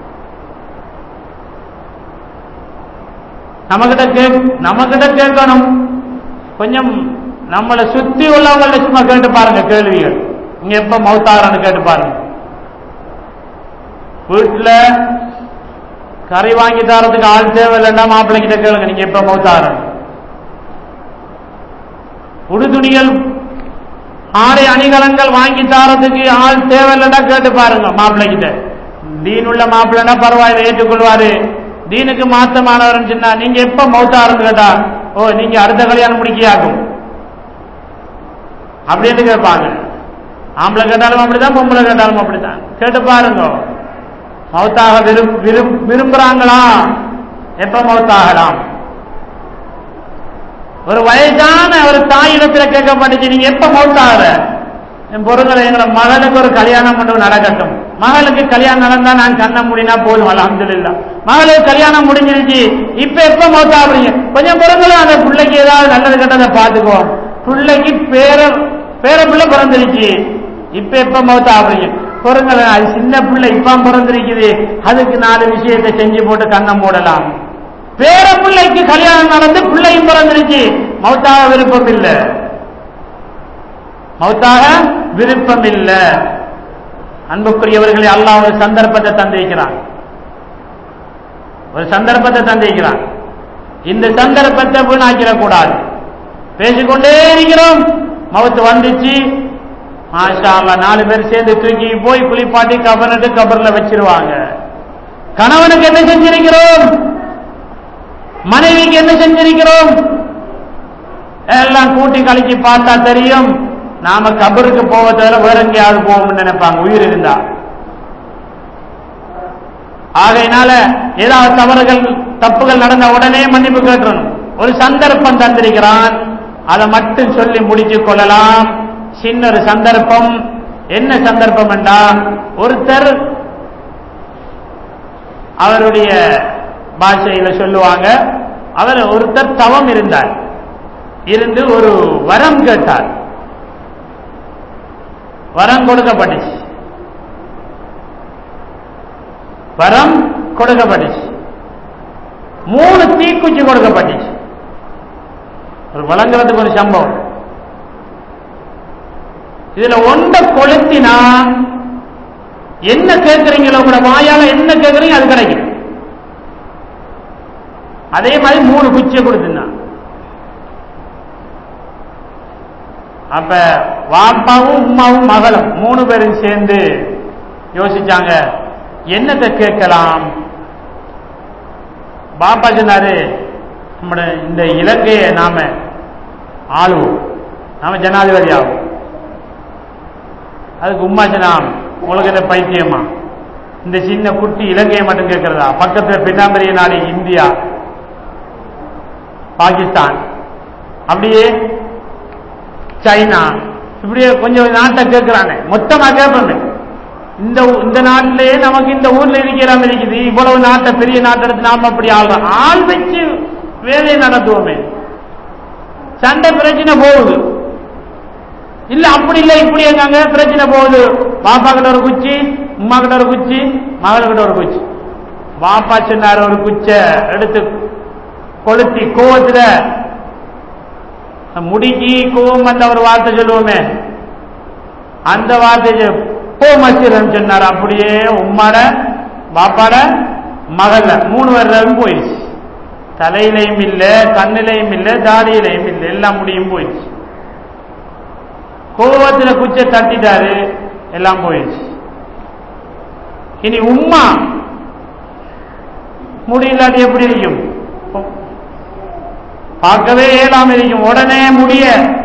நம்மகிட்ட கேக் நம்மகிட்ட கேட்கணும் கொஞ்சம் நம்மளை சுத்தி உள்ளவங்கள்ட்ட சும்மா கேட்டு பாருங்க கேள்விகள் நீங்க எப்ப மௌத்தாரன்னு கேட்டு பாருங்க வீட்டுல கறி வாங்கி தரதுக்கு ஆள் தேவையில்லைன்னா மாப்பிள்ளை கிட்ட கேளுங்க நீங்க எப்ப மௌத்தாரன் உடுதுணிகள் ஆடை அணிகலன்கள் வாங்கி தாரதுக்கு ஆள் தேவையில்லைன்னா கேட்டு பாருங்க மாப்பிள்ளை கிட்ட தீன் உள்ள மாப்பிள்ளைனா பரவாயில்ல ஏற்றுக்கொள்வாரு தீனுக்கு மாத்தமானவர் சொன்னா நீங்க எப்ப மௌத்தாருன்னு கேட்டா ஓ நீங்க அடுத்த கல்யாணம் முடிக்கையாகும் அப்படின்னு கேட்பாங்க ஆம்பளை கேட்டாலும் அப்படிதான் பொம்பளை கேட்டாலும் அப்படித்தான் கேட்டு பாருங்க மௌத்தாக விரும் விரும் விரும்புறாங்களா எப்ப மௌத்தாகலாம் ஒரு வயசான ஒரு தாயிடத்துல கேட்கப்பட்டுச்சு நீங்க எப்ப மௌத்தாகிற என் பொருங்களை எங்களை மகளுக்கு ஒரு கல்யாணம் மட்டும் நடக்கட்டும் மகளுக்கு கல்யாணம் நடந்தா நான் கண்ண முடினா போதும் அலமதுல்லா மகளுக்கு கல்யாணம் முடிஞ்சிருச்சு இப்ப எப்ப மௌத்தாகிறீங்க கொஞ்சம் பொருங்களும் அந்த பிள்ளைக்கு ஏதாவது நல்லது கெட்டதை பார்த்துக்குவோம் பிள்ளைக்கு பேர பேர பிள்ளை பிறந்துருச்சு இப்ப எப்ப மௌத்தாகிறீங்க பொருங்களை அது சின்ன பிள்ளை இப்ப பிறந்திருக்குது அதுக்கு நாலு விஷயத்தை செஞ்சு போட்டு கண்ணை மூடலாம் பேர பிள்ளைக்கு கல்யாணம் நடந்து பிள்ளையும் பிறந்துருச்சு மௌத்தாக விருப்பம் இல்லை மௌத்தாக விருப்பம் இல்லை அன்புக்குரியவர்களை அல்லாஹ் ஒரு சந்தர்ப்பத்தை தந்திருக்கிறான் ஒரு சந்தர்ப்பத்தை தந்திருக்கிறான் இந்த சந்தர்ப்பத்தை வீணாக்கிடக்கூடாது பேசிக்கொண்டே இருக்கிறோம் மவுத்து வந்துச்சு மாஷா அல்லாஹ் நாலு பேர் சேர்ந்து தூக்கி போய் குளிப்பாட்டி கபர்னு கபர்ல வச்சிருவாங்க கணவனுக்கு என்ன செஞ்சிருக்கிறோம் மனைவிக்கு என்ன செஞ்சிருக்கிறோம் எல்லாம் கூட்டி கழிச்சு பார்த்தா தெரியும் நாம கபருக்கு போவதில் வேற எங்கேயாவது போவோம்னு நினைப்பாங்க உயிர் இருந்தா ஆகையினால ஏதாவது தவறுகள் தப்புகள் நடந்த உடனே மன்னிப்பு கேட்டுறணும் ஒரு சந்தர்ப்பம் தந்திருக்கிறான் அதை மட்டும் சொல்லி முடிச்சு கொள்ளலாம் சின்ன ஒரு சந்தர்ப்பம் என்ன சந்தர்ப்பம் என்றா ஒருத்தர் அவருடைய பாஷையில சொல்லுவாங்க அவர் ஒருத்தர் தவம் இருந்தார் இருந்து ஒரு வரம் கேட்டார் வரம் கொடுக்கப்பட்டுச்சு வரம் கொடுக்கப்பட்டுச்சு மூணு தீக்குச்சி கொடுக்கப்பட்டுச்சு ஒரு வழங்குறதுக்கு ஒரு சம்பவம் இதுல ஒன்றை கொளுத்தினா என்ன கேட்கறீங்களோ கூட வாயால என்ன கேட்கறீங்க அது கிடைக்கும் அதே மாதிரி மூணு குச்சியை கொடுத்துருந்தான் அப்ப வாப்பாவும் உமாவும் மகளும் மூணு பேரும் சேர்ந்து யோசிச்சாங்க என்னத்தை கேட்கலாம் பாப்பா சொன்னாரு நம்ம இந்த இலங்கையை நாம ஆளுவோம் நாம ஜனாதிபதி ஆகும் அதுக்கு உமா சொன்னாம் உங்களுக்கு என்ன பைத்தியமா இந்த சின்ன குட்டி இலங்கையை மட்டும் கேட்கிறதா பக்கத்துல பின்னாம்பரிய நாடு இந்தியா பாகிஸ்தான் அப்படியே சைனா இப்படியே கொஞ்சம் நாட்டை கேட்கிறானே மொத்தமா கேட்போமே இந்த இந்த நாட்டிலேயே நமக்கு இந்த ஊர்ல இருக்கிற இருக்குது இவ்வளவு நாட்டை பெரிய நாட்டை எடுத்து நாம அப்படி ஆள்றோம் ஆள் வச்சு வேலையை நடத்துவோமே சண்டை பிரச்சனை போகுது இல்ல அப்படி இல்ல இப்படி இருக்காங்க பிரச்சனை போகுது பாப்பா கிட்ட ஒரு குச்சி உமா கிட்ட ஒரு குச்சி மகள் கிட்ட ஒரு குச்சி வாப்பா சொன்னார் ஒரு குச்சை எடுத்து கொளுத்தி கோவத்துல முடிக்கி கோவம் வந்த ஒரு வார்த்தை சொல்லுவோமே அந்த வார்த்தை சொ- போ மசிரன் சொன்னார் அப்படியே உம்மாட பாப்பாட மகள மூணு வருடம் போயிடுச்சு தலையிலையும் இல்ல கண்ணிலையும் இல்ல தாடியிலையும் இல்ல எல்லாம் முடியும் போயிடுச்சு கோவத்துல குச்சை தட்டிட்டாரு எல்லாம் போயிடுச்சு இனி உம்மா முடியலாட்டி எப்படி இருக்கும் பார்க்கவே இயலாம இருக்கும் உடனே முடிய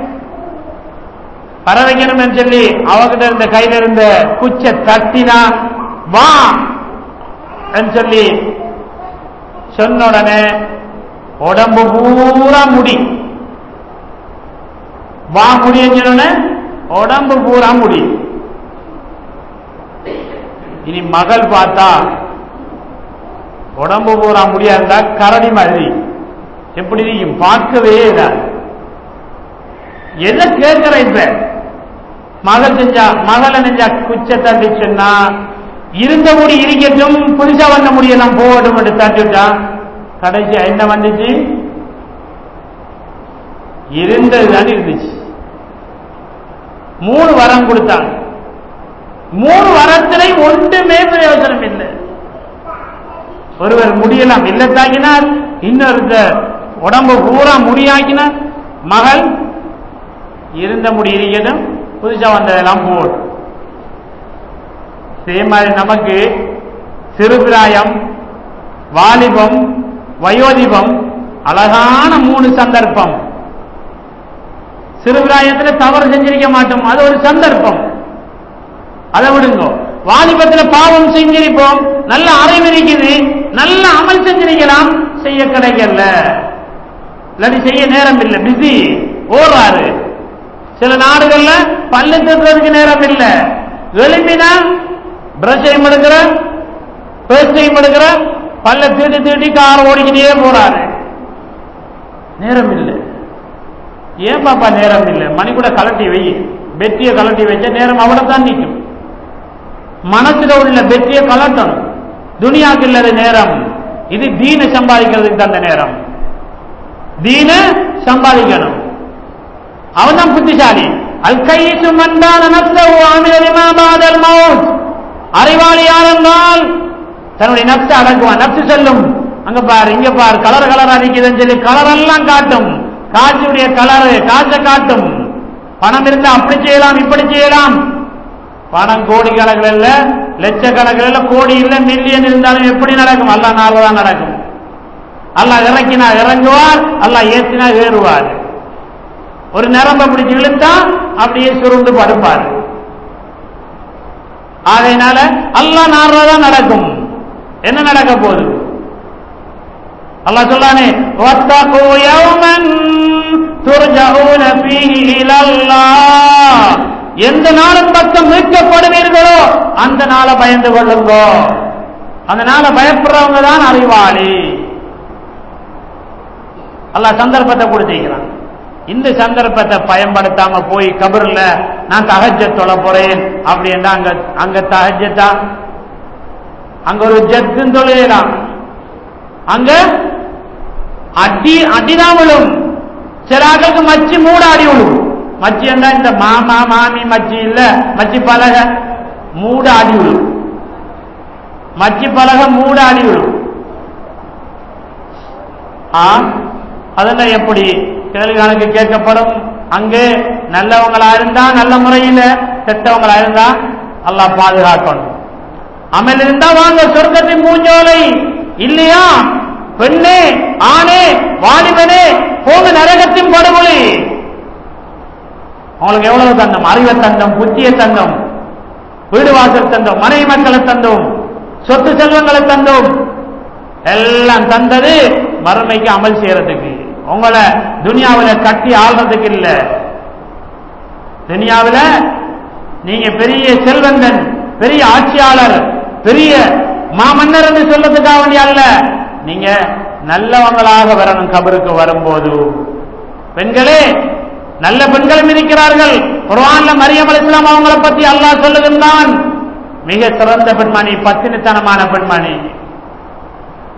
வர வைக்கணும்னு சொல்லி அவகிட்ட இருந்த கையில இருந்த குச்சை தட்டினா வா ன்னு சொல்லி சொன்ன உடனே உடம்பு பூரா முடி வா முடியும் சொன்ன உடம்பு பூரா முடி இனி மகள் பார்த்தா உடம்பு பூரா முடியா இருந்தா கரடி மாதிரி எப்படி இருக்கும் பார்க்கவே இல்லை எதை கேட்கிற இப்ப மகள் செஞ்சா மகளை நெஞ்சா குச்சை தட்டி சொன்னா இருந்த முடி இருக்கட்டும் புதுசா வந்த முடியெல்லாம் போகட்டும் என்று தட்டிவிட்டா கடைசி என்ன வந்துச்சு இருந்ததுதான் இருந்துச்சு மூணு வரம் கொடுத்தாங்க மூணு வரத்திலே ஒன்றுமே பிரயோஜனம் இல்லை ஒருவர் முடியலாம் இல்லத்தாக்கினார் இன்னொருத்தர் உடம்பு பூரா முடியாக்கினார் மகள் இருந்த முடி இருக்கட்டும் புதுசா வந்ததெல்லாம் போடும் இதே மாதிரி நமக்கு சிறுபிராயம் வாலிபம் வயோதிபம் அழகான மூணு சந்தர்ப்பம் சிறுபிராயத்தில் தவறு செஞ்சிருக்க மாட்டோம் அது ஒரு சந்தர்ப்பம் அதை விடுங்க வாலிபத்தில் பாவம் செஞ்சிருப்போம் நல்ல அறிவு இருக்குது நல்ல அமல் செஞ்சிருக்கலாம் செய்ய கிடைக்கல இல்லாட்டி செய்ய நேரம் இல்லை பிஸி ஓடுறாரு சில நாடுகள்ல பல்லு தட்டுறதுக்கு நேரம் இல்லை எழுப்பினா பிரஷையும் எடுக்கிற பேஸ்டையும் எடுக்கிற பல்ல தீட்டி தீட்டி கார் ஓடிக்கிட்டே போறாரு நேரம் இல்லை ஏன் பாப்பா நேரம் இல்லை மணி கூட கலட்டி வை பெட்டியை கலட்டி வச்ச நேரம் அவ்வளவு தான் நிற்கும் மனசுல உள்ள பெட்டியை கலட்டணும் துனியாக்கு இல்லாத நேரம் இது தீன சம்பாதிக்கிறதுக்கு தந்த நேரம் தீன சம்பாதிக்கணும் அவன் தான் புத்திசாலி அல் கையிசு மண்டான நப்சஹு அமில லிமா பாதல் மௌத் அறிவாளி யார் என்றால் தன்னுடைய நப்சை அடக்குவான் நப்சு சொல்லும் அங்க பாரு இங்க பாரு கலர் கலரா நிக்குதுன்னு சொல்லி கலர் எல்லாம் காட்டும் காட்சியுடைய கலரு காற்ற காட்டும் பணம் இருந்தா அப்படி செய்யலாம் இப்படி செய்யலாம் பணம் கோடி கணக்கில் இல்ல லட்சக்கணக்கில் இல்ல கோடி இல்ல மில்லியன் இருந்தாலும் எப்படி நடக்கும் அல்லா நாள் தான் நடக்கும் அல்லாஹ் இறக்கினா இறங்குவார் அல்லாஹ் ஏற்றினா ஏறுவார் ஒரு நரம்ப பிடிச்சு இழுத்தா அப்படியே சுருண்டு படுப்பார் ஆகையினால அல்லாஹ் நாடுறதான் நடக்கும் என்ன நடக்க போகுது அல்லாஹ் சொல்லானே வத்தகு யௌமன் துர்ஜஊன ஃபீஹி இலல்லாஹ் எந்த நாளும் பக்கம் மீட்கப்படுவீர்களோ அந்த நாளை பயந்து கொள்ளுங்கோ அந்த நாளை பயப்படுறவங்க தான் அறிவாளி அல்லாஹ் சந்தர்ப்பத்தை கொடுத்திருக்கிறான் இந்த சந்தர்ப்பத்தை பயன்படுத்தாம போய் கபர்ல நான் தகஜ தொழ போறேன் அப்படின்னா அங்க அங்க தகஜத்தா அங்க ஒரு ஜத்துன்னு தொழிலாம் அங்க அடி அடிதான் விழும் சிலாக்களுக்கு மச்சி மூடாடி விழும் மச்சி என்ன இந்த மாமா மாமி மச்சி இல்ல மச்சி பலக மூட அடி விழும் மச்சி பலக மூட அடி விழும் ஆ அதெல்லாம் எப்படி கேள்வி கணக்கு கேட்கப்படும் அங்கே நல்லவங்களா இருந்தா நல்ல முறையில கெட்டவங்களா இருந்தா அல்லாஹ் பாதுகாக்கணும் அமல் இருந்தா வாங்க சொர்க்கத்தின் பூஞ்சோலை இல்லையா பெண்ணே ஆணே வாலிபனே போங்க நரகத்தின் படுகொலை அவங்களுக்கு எவ்வளவு தந்தம் அறிவை தந்தம் புத்திய தந்தம் வீடு வாசல் தந்தோம் மனைவி மக்களை தந்தோம் சொத்து செல்வங்களை தந்தோம் எல்லாம் தந்தது மறுமைக்கு அமல் செய்யறதுக்கு உங்களை துனியாவில கட்டி ஆள்றதுக்கு இல்ல துனியாவில நீங்க பெரிய செல்வந்தன் பெரிய ஆட்சியாளர் பெரிய மாமன்னர் என்று சொல்றதுக்காக வேண்டிய அல்ல நீங்க நல்லவங்களாக வரணும் கபருக்கு வரும்போது பெண்களே நல்ல பெண்களும் இருக்கிறார்கள் குர்ஆன்ல மரியம் அலிஸ்லாம் அவங்கள பத்தி அல்லாஹ் சொல்லுகின்றான் மிக சிறந்த பெண்மணி பத்தினித்தனமான பெண்மணி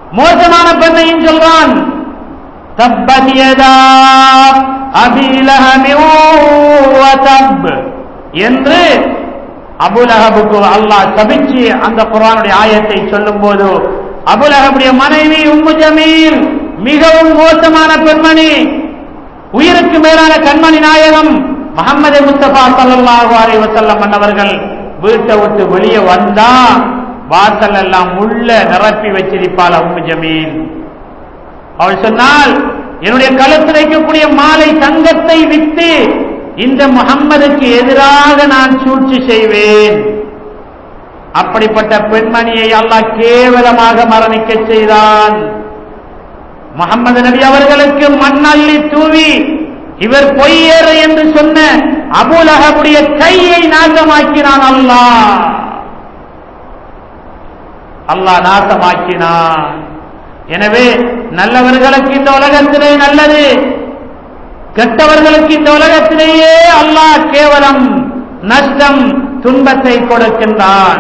மோசமான பெண்ணையும் சொல்றான் தப்பத் யதா அபி லஹபின் வ தப் என்று அபுலஹபுக்கு அல்லாஹ் சபிச்சு அந்த குர்ஆனுடைய ஆயத்தை சொல்லும் போது அபுலஹபுடைய மனைவி உம்மு ஜமீல் மிகவும் மோசமான பெண்மணி உயிருக்கு மேலான கண்மணி நாயகம் முகமது முஸ்தபா ஸல்லல்லாஹு அலைஹி வஸல்லம் அன்னவர்கள் வீட்டை விட்டு வெளியே வந்தா வாசல் எல்லாம் முள்ள நிரப்பி வச்சிருப்பாள் உம்மு ஜமீல் அவள் சொன்னால் என்னுடைய கழுத்தில் வைக்கக்கூடிய மாலை தங்கத்தை வித்து இந்த முகம்மதுக்கு எதிராக நான் சூழ்ச்சி செய்வேன் அப்படிப்பட்ட பெண்மணியை அல்லாஹ் கேவலமாக மரணிக்க செய்தான் முகமது நபி அவர்களுக்கு மண்ணள்ளி தூவி இவர் பொய்யர் என்று சொன்ன அபுலகவுடைய கையை நாசமாக்கினான் அல்லாஹ் அல்லாஹ் நாசமாக்கினான் எனவே நல்லவர்களுக்கு இந்த உலகத்திலே நல்லது கெட்டவர்களுக்கு இந்த உலகத்திலேயே அல்லாஹ் கேவலம் நஷ்டம் துன்பத்தை கொடுக்கின்றான்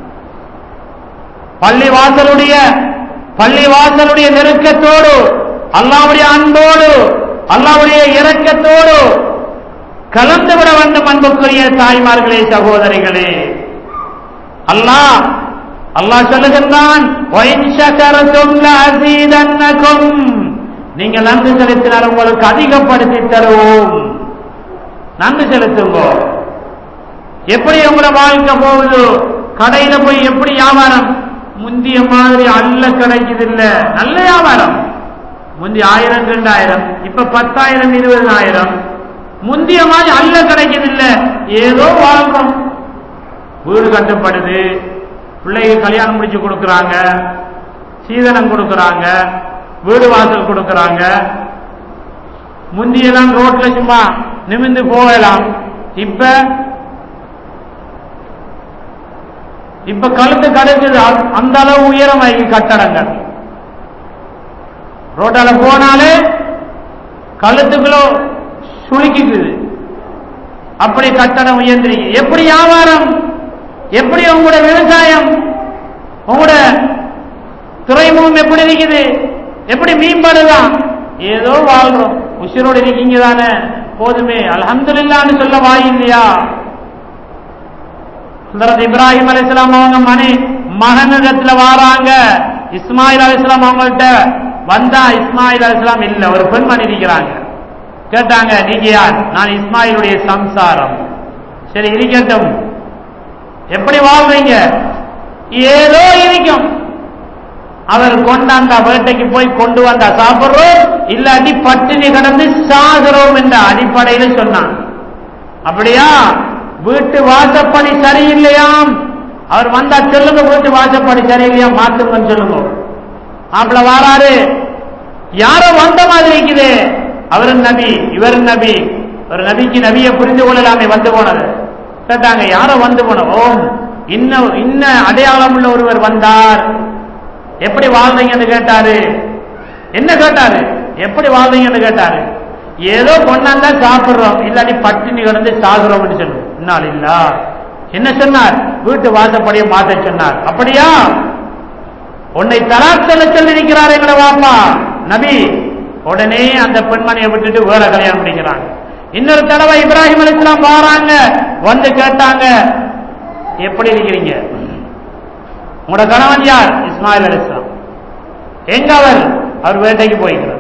பள்ளிவாசலுடைய பள்ளிவாசலுடைய நெருக்கத்தோடு அல்லாவுடைய அன்போடு அல்லாவுடைய இரக்கத்தோடு கலந்து விட வேண்டும் அன்புக்குரிய தாய்மார்களே சகோதரிகளே அல்லாஹ் அல்லாஹ் சொல்லுகின்றான் "ஒயின் ஷகரதும் லஅஸீதன்னகும்." நீங்கள் நன்றி செலுத்தினால் உங்களுக்கு அதிகப்படுத்தி தருவோம் நன்றி செலுத்துங்க எப்படி உங்களோட வாழ்க்கை போகுது கடையில போய் எப்படி வியாபாரம் முந்திய மாதிரி அல்ல கிடைக்குது இல்ல நல்ல வியாபாரம் முந்தி ஆயிரம் ரெண்டாயிரம் இப்ப பத்தாயிரம் இருபதாயிரம் முந்திய மாதிரி அல்ல கிடைக்குது இல்ல ஏதோ வாழ்றோம் வீடு கட்டப்படுது பிள்ளைக்கு கல்யாணம் முடிச்சு கொடுக்கறாங்க சீதனம் கொடுக்கறாங்க வீடு வாசல் கொடுக்கறாங்க முந்தியெல்லாம் ரோட்ல சும்மா நிமிந்து போகலாம் இப்ப இப்ப கழுத்து கடுக்குது அ- அந்த அளவு உயரமாகி கட்டடங்கள் ரோட்டால போனாலே கழுத்துக்குள்ள சுளுக்கிக்குது அப்படி கட்டடம் உயர்ந்திருக்கு எப்படி வியாபாரம் எப்படி உங்களோட விவசாயம் உங்களோட துறைமுகம் எப்படி இருக்குது எப்படி மீன்பாடுதான் ஏதோ வாழ்றோம் உசிரோடு இருக்கீங்க தானே போதுமே அல்ஹம்துலில்லான்னு சொல்ல வாய் இல்லையா ஹதரத் இப்ராஹிம் அலைஹிஸ்ஸலாம் அவங்க மணி மகனிடத்துல வாராங்க இஸ்மாயில் அலைஹிஸ்ஸலாம் அவங்கள்ட்ட வந்தா இஸ்மாயில் அலைஹிஸ்ஸலாம் இல்ல ஒரு பெண்மணி இருக்கிறாங்க கேட்டாங்க நீங்க யார் நான் இஸ்மாயிலுடைய சம்சாரம் சரி இருக்கட்டும் எப்படி வாழ்றீங்க ஏதோ இருக்கும் அவர் கொண்டாந்த வேட்டைக்கு போய் கொண்டு வந்தா சாப்பிடுறோம் இல்லாட்டி பட்டினி கடந்து சாகிறோம் என்ற அடிப்படையில சொன்னான் அப்படியா வீட்டு வாசப்படி சரியில்லையாம் அவர் வந்தா சொல்லுங்க வீட்டு வாசப்படி சரியில்லையா மாத்துங்கன்னு சொல்லுங்க மாப்பிள்ள வாராரு யாரோ வந்த மாதிரி இருக்குது அவரும் நபி இவரும் நபி ஒரு நபிக்கு நபியை புரிந்து கொள்ளலாமே வந்து போனது கேட்டாங்க யாரோ வந்து போன ஓம் இன்னும் இன்ன அடையாளம் உள்ள ஒருவர் வந்தார் எப்படி வாழ்றீங்கன்னு கேட்டாரு என்ன கேட்டாரு எப்படி வாழ்றீங்கன்னு கேட்டாரு ஏதோ கொண்டாந்தா சாப்பிடுறோம் இல்லாட்டி பட்டினி கிடந்து சாகுறோம்னு சொல்லுவோம் இன்னால் இல்ல என்ன சொன்னார் வீட்டு வாசப்படியை மாத்த சொன்னார் அப்படியா உன்னை தலாத்தல சொல்லியிருக்கிறார் எங்கட வாப்பா நபி உடனே அந்த பெண்மணியை விட்டுட்டு வேற கல்யாணம் பண்ணிக்கிறாங்க இன்னொரு தடவை இப்ராஹிம் அலிஸ்லாம் வாராங்க வந்து கேட்டாங்க எப்படி இருக்கிறீங்க உங்களோட கணவன் யார் இஸ்மாயில் அலிஸ்லாம் எங்க அவர் அவர் வேட்டைக்கு போய்கிறார்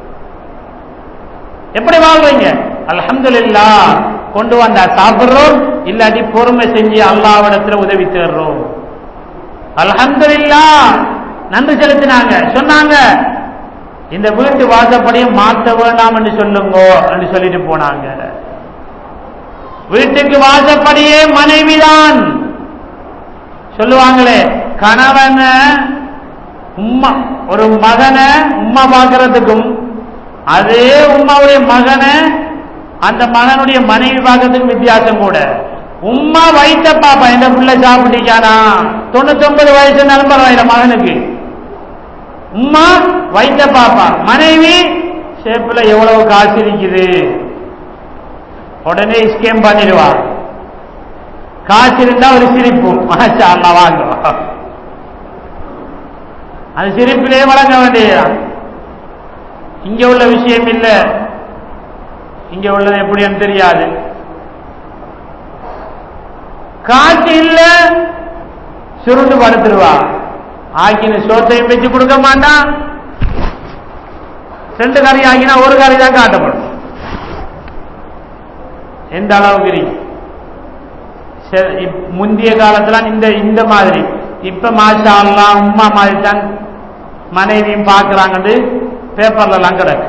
எப்படி வாழ்றீங்க அல்ஹம்துலில்லா கொண்டு வந்தா சாப்பிடுறோம் இல்லாட்டி பொறுமை செஞ்சு அல்லாவிடத்துல உதவி தேடுறோம் அல்ஹம்துலில்லா நன்றி செலுத்தினாங்க சொன்னாங்க இந்த வீட்டு வாசப்படியை மாற்ற வேண்டாம் என்று சொல்லுங்க என்று சொல்லிட்டு போனாங்க வீட்டுக்கு வாசப்படியே மனைவிதான் சொல்லுவாங்களே கணவன உம்மா ஒரு மகனை உம்மா பார்க்கறதுக்கும் அதே உம்மாவுடைய மகனை அந்த மகனுடைய மனைவி பார்க்கறதுக்கும் வித்தியாசம் கூட உம்மா வைத்த பாப்பா இந்த பிள்ளை சாப்பிட்டீக்கானா தொண்ணூத்தி ஒன்பது வயசு இருந்தாலும் பரவாயில்ல மகனுக்கு உம்மா வைத்த பாப்பா மனைவி ஷேப்ல எவ்வளவு காசு இருக்குது உடனே ஸ்கேம் பண்ணிடுவா காசு இருந்தா ஒரு சிரிப்பு மாஷா அல்லாஹ் வாங்க அது சிரிப்பிலே வழங்க வேண்டியதுதான் இங்க உள்ள விஷயம் இல்ல இங்க உள்ளது எப்படின்னு தெரியாது காட்சி இல்ல சுருண்டு படுத்துருவா ஆக்கின சோத்தையும் வச்சு கொடுக்க மாட்டான் ரெண்டு கறி ஆகினா ஒரு கறி தான் காட்டப்படும் எந்த அளவுக்கு இருக்கு சரி, இப்- முந்தைய காலத்துல இந்த இந்த மாதிரி இப்ப மாஷா அல்லாஹ் உம்மா மாதிரி தான் மனைவியும் பார்க்கறாங்கன்னு பேப்பர்ல எல்லாம் கிடக்கு